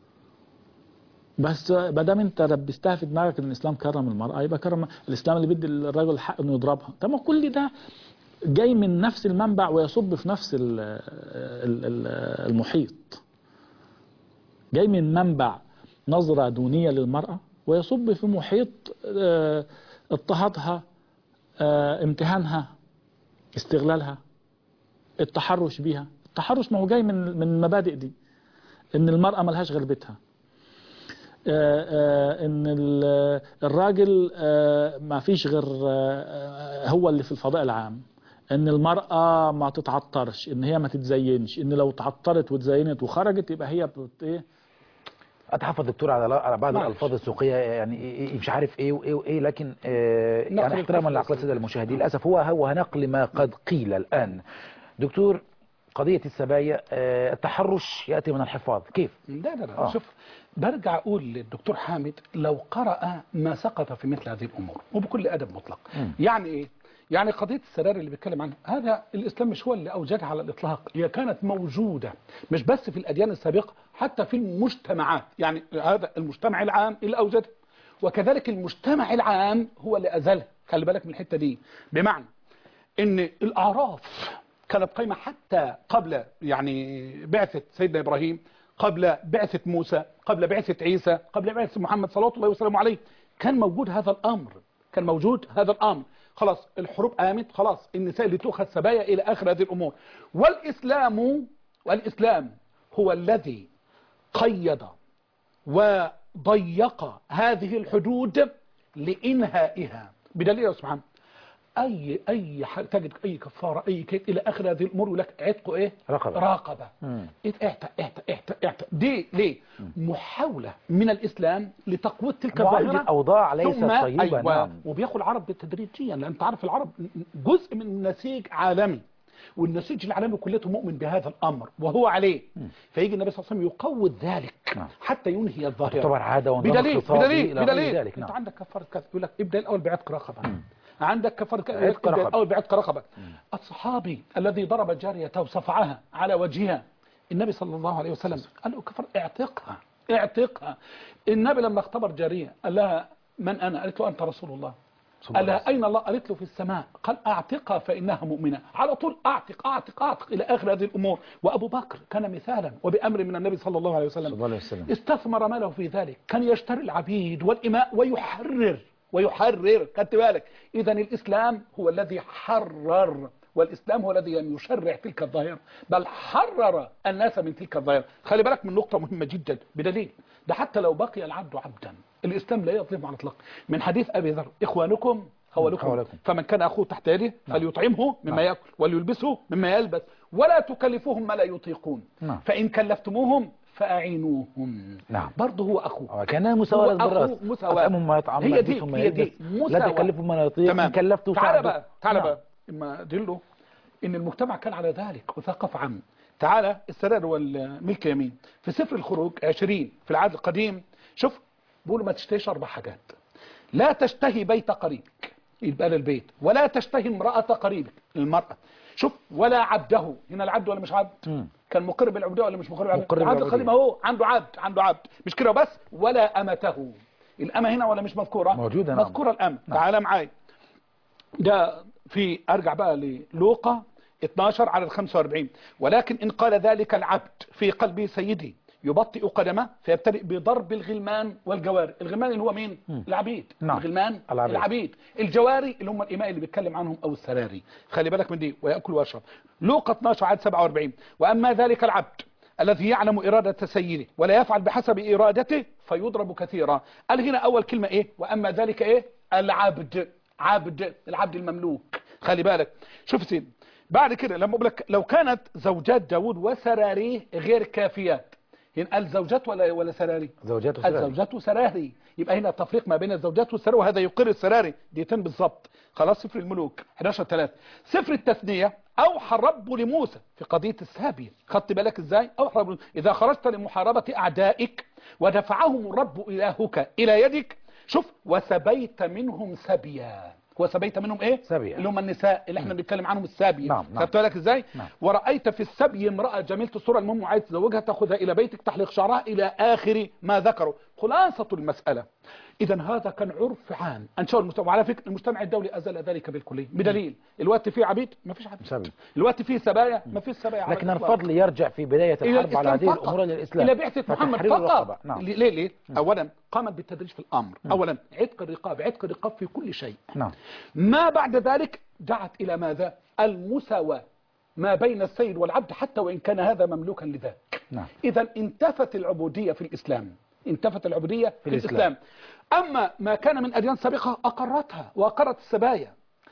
بس ما دام انت لبستها في دماغك ان الاسلام كرم المراه يبقى كرم الاسلام اللي بيدي الراجل الحق انه يضربها طب ما كل ده جاي من نفس المنبع ويصب في نفس ال- ال- ال- المحيط جاي من منبع نظرة دونية للمرأة ويصب في محيط آه، اضطهادها آه، امتهانها استغلالها التحرش بيها التحرش ما هو جاي من من المبادئ دي ان المرأة ملهاش غير بيتها آه، آه، ان ال- الراجل آه، ما فيش غير آه، آه، هو اللي في الفضاء العام ان المرأة ما تتعطرش ان هي ما تتزينش ان لو تعطرت وتزينت وخرجت يبقى هي بت ايه
اتحفظ دكتور على على بعض
معلش.
الالفاظ السوقيه يعني إيه- إيه مش عارف ايه وايه وايه لكن آه
نقل
يعني احتراما
الكفر
لعقل الساده المشاهدين للاسف هو هو نقل ما قد قيل الان دكتور قضيه السبايا آه التحرش ياتي من الحفاظ كيف
لا لا لا
آه.
شوف برجع اقول للدكتور حامد لو قرأ ما سقط في مثل هذه الامور وبكل ادب مطلق
مم.
يعني ايه يعني قضيه السرار اللي بيتكلم عنها هذا الاسلام مش هو اللي اوجدها على الاطلاق هي كانت موجوده مش بس في الاديان السابقه حتى في المجتمعات يعني هذا المجتمع العام اللي اوجده وكذلك المجتمع العام هو اللي ازالها خلي بالك من الحته دي بمعنى ان الاعراف كانت قايمه حتى قبل يعني بعثه سيدنا ابراهيم قبل بعثه موسى قبل بعثه عيسى قبل بعثه محمد صلى الله وسلم عليه كان موجود هذا الامر كان موجود هذا الامر خلاص الحروب قامت خلاص النساء اللي تؤخذ سبايا الى اخر هذه الامور والاسلام والاسلام هو الذي قيد وضيق هذه الحدود لإنهائها بدليل يا سبحانه أي أي ح- تجد أي كفارة أي كيد إلى آخر هذه الأمور يقول لك عتق إيه؟
رقبة.
راقبة
مم.
إيه- اعتق اعتق اعتق اعتق دي ليه؟ محاولة من الإسلام لتقوية تلك
معالجة
الظاهرة
أوضاع ليست
ثم
طيبة
أيوة
نعم
وبياخد العرب تدريجيا لأن تعرف العرب جزء من نسيج عالمي والنسيج العالمي كلته مؤمن بهذا الأمر وهو عليه فيجي النبي صلى الله عليه وسلم يقوي ذلك
نعم.
حتى ينهي الظاهرة
تعتبر عادة ونظام
بدليل
اقتصادي
بدليل
إلى غير
بدليل
ذلك
انت
نعم
عندك كفاره كذا يقول لك ابدا الاول بعتق رقبه عندك كفاره كذا
عتق
ابدا
رقبة.
الاول بعتق رقبه الصحابي الذي ضرب جاريته وصفعها على وجهها النبي صلى الله عليه وسلم قال له كفر اعتقها اعتقها النبي لما اختبر جاريه قال لها من انا قالت له انت رسول الله
صلى
قال
الله
لها أين الله قالت له في السماء قال أعتقها فإنها مؤمنة على طول أعتق أعتق أعتق إلى آخر هذه الأمور وأبو بكر كان مثالا وبأمر من النبي صلى الله عليه
صلى
وسلم
الله عليه وسلم
استثمر ماله في ذلك كان يشتري العبيد والإماء ويحرر ويحرر خدت بالك إذا الإسلام هو الذي حرر والإسلام هو الذي لم يشرع تلك الظاهرة بل حرر الناس من تلك الظاهرة خلي بالك من نقطة مهمة جدا بدليل ده حتى لو بقي العبد عبدا الإسلام لا يظلم على الإطلاق من حديث أبي ذر إخوانكم خوالكم
خوالكم.
فمن كان أخوه تحت يده فليطعمه مما
نعم.
يأكل وليلبسه مما يلبس ولا تكلفوهم ما لا يطيقون
نعم.
فإن كلفتموهم فأعينوهم
نعم.
برضه هو أخوه
كانها مساواة
هو أخو
بالراس
مساواة.
أطعمهم ما يطعم
هي دي
لبسهم ما
هي دي
يلبس لا
مساواة.
تكلفهم ما لا يطيق
تمام
إن كلفته
تعالى
ساعده.
بقى تعالى
نعم.
بقى اما ادله ان المجتمع كان على ذلك وثقف عنه تعالى السرار والملك يمين في سفر الخروج 20 في العهد القديم شوف بيقولوا ما تشتهيش اربع حاجات لا تشتهي بيت قريبك يبقى للبيت ولا تشتهي امرأة قريبك المرأة شوف ولا عبده هنا العبد ولا مش عبد
مم.
كان مقر بالعبودية ولا مش مقر بالعبودية
مقر
العبد
بالعبودية.
القديم اهو عنده عبد عنده عبد مش كده بس ولا أمته الأمة هنا ولا مش مذكورة
موجودة، نعم.
مذكورة الأمة تعالى معايا ده في ارجع بقى للوقا 12 على ال 45 ولكن ان قال ذلك العبد في قلبه سيدي يبطئ قدمه فيبتدئ بضرب الغلمان والجواري الغلمان اللي هو مين العبيد
نعم.
الغلمان
العبيد.
العبيد الجواري اللي هم الإماء اللي بيتكلم عنهم أو السراري خلي بالك من دي ويأكل ويشرب لوقا 12 عدد 47 وأما ذلك العبد الذي يعلم إرادة سيده ولا يفعل بحسب إرادته فيضرب كثيرا قال هنا أول كلمة إيه وأما ذلك إيه العبد عبد العبد المملوك خلي بالك شوف سيدي بعد كده لما أقول لك لو كانت زوجات داود وسراريه غير كافيات هنا قال زوجات ولا ولا سراري
زوجات وسراري.
الزوجات وسراري يبقى هنا تفريق ما بين الزوجات والسراري وهذا يقر السراري ديتين بالظبط خلاص سفر الملوك 11 3 سفر التثنية أوحى الرب لموسى في قضية السابية خدت بالك ازاي أوحى الرب إذا خرجت لمحاربة أعدائك ودفعهم الرب إلهك إلى يدك شوف وسبيت منهم سبيا وسبيت منهم ايه
سبيا.
اللي هم النساء اللي احنا بنتكلم عنهم السابية
نعم، نعم.
خدت بالك ازاي
نعم.
ورأيت في السبي امرأة جميلة الصورة المهم عايز تزوجها تاخذها إلى بيتك تحلق شعرها إلى آخر ما ذكروا خلاصة المسألة إذا هذا كان عرف عام أنشأ المجتمع وعلى فكرة المجتمع الدولي أزال ذلك بالكلية بدليل الوقت فيه عبيد ما فيش عبيد
سبي.
الوقت فيه سبايا ما فيش سبايا على
لكن
الإطلاق.
الفضل يرجع في بداية
إلى
الحرب على
الإسلام
هذه
فقط.
الأمور للإسلام
إلى بعثة محمد
فتحرير الرقبة.
فقط
نعم
ليه ليه أولا قامت بالتدريج في الأمر أولا عتق الرقاب عتق الرقاب في كل شيء
نعم
ما بعد ذلك دعت إلى ماذا المساواة ما بين السيد والعبد حتى وإن كان هذا مملوكا لذاك
نعم
إذا انتفت العبودية في الإسلام انتفت العبودية في,
الإسلام.
الإسلام أما ما كان من أديان سابقة أقرتها وأقرت السبايا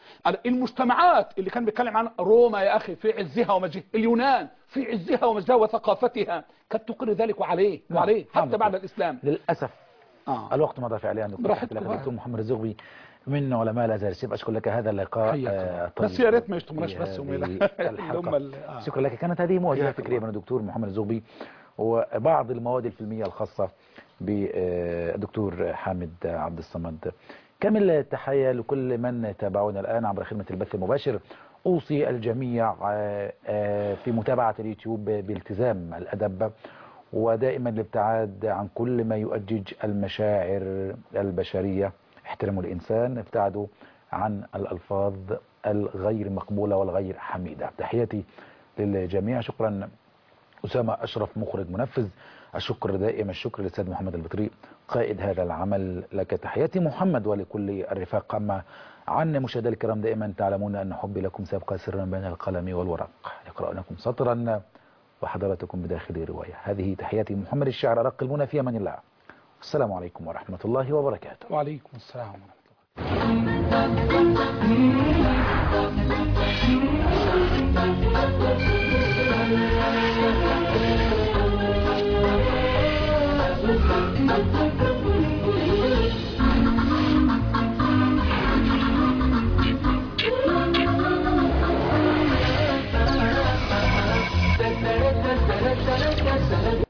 المجتمعات اللي كان بيتكلم عن روما يا أخي في عزها ومجدها اليونان في عزها ومجدها وثقافتها كانت تقر ذلك وعليه
نعم.
وعليه
نعم
حتى بعد
دكتور.
الإسلام
للأسف
آه.
الوقت مضى فعليا دكتور
براحتكم
لك
بقى.
دكتور محمد الزغبي من علماء الازهر الشريف اشكر لك هذا اللقاء
حياك
آه،
الله.
طيب
بس يا ريت ما يشتموناش
في
بس هم
هذه
لا- اللي
الحلقة.
هم ال- آه.
شكرا لك كانت هذه مواجهه
حياك
فكريه
الله.
من الدكتور محمد الزغبي وبعض المواد الفيلميه الخاصه بالدكتور حامد عبد الصمد كامل التحية لكل من تابعونا الآن عبر خدمة البث المباشر أوصي الجميع آه، آه، في متابعة اليوتيوب بالتزام الأدب ودائما الابتعاد عن كل ما يؤجج المشاعر البشرية احترموا الإنسان ابتعدوا عن الألفاظ الغير مقبولة والغير حميدة تحياتي للجميع شكرا أسامة أشرف مخرج منفذ الشكر دائما الشكر للسيد محمد البطري قائد هذا العمل لك تحياتي محمد ولكل الرفاق أما عن مشاهدي الكرام دائما تعلمون أن حبي لكم سيبقى سرا بين القلم والورق يقرأ لكم سطرا وحضراتكم بداخل رواية هذه تحياتي محمد الشاعر أرق المنى في أمان الله السلام عليكم ورحمة الله وبركاته
وعليكم السلام ورحمة الله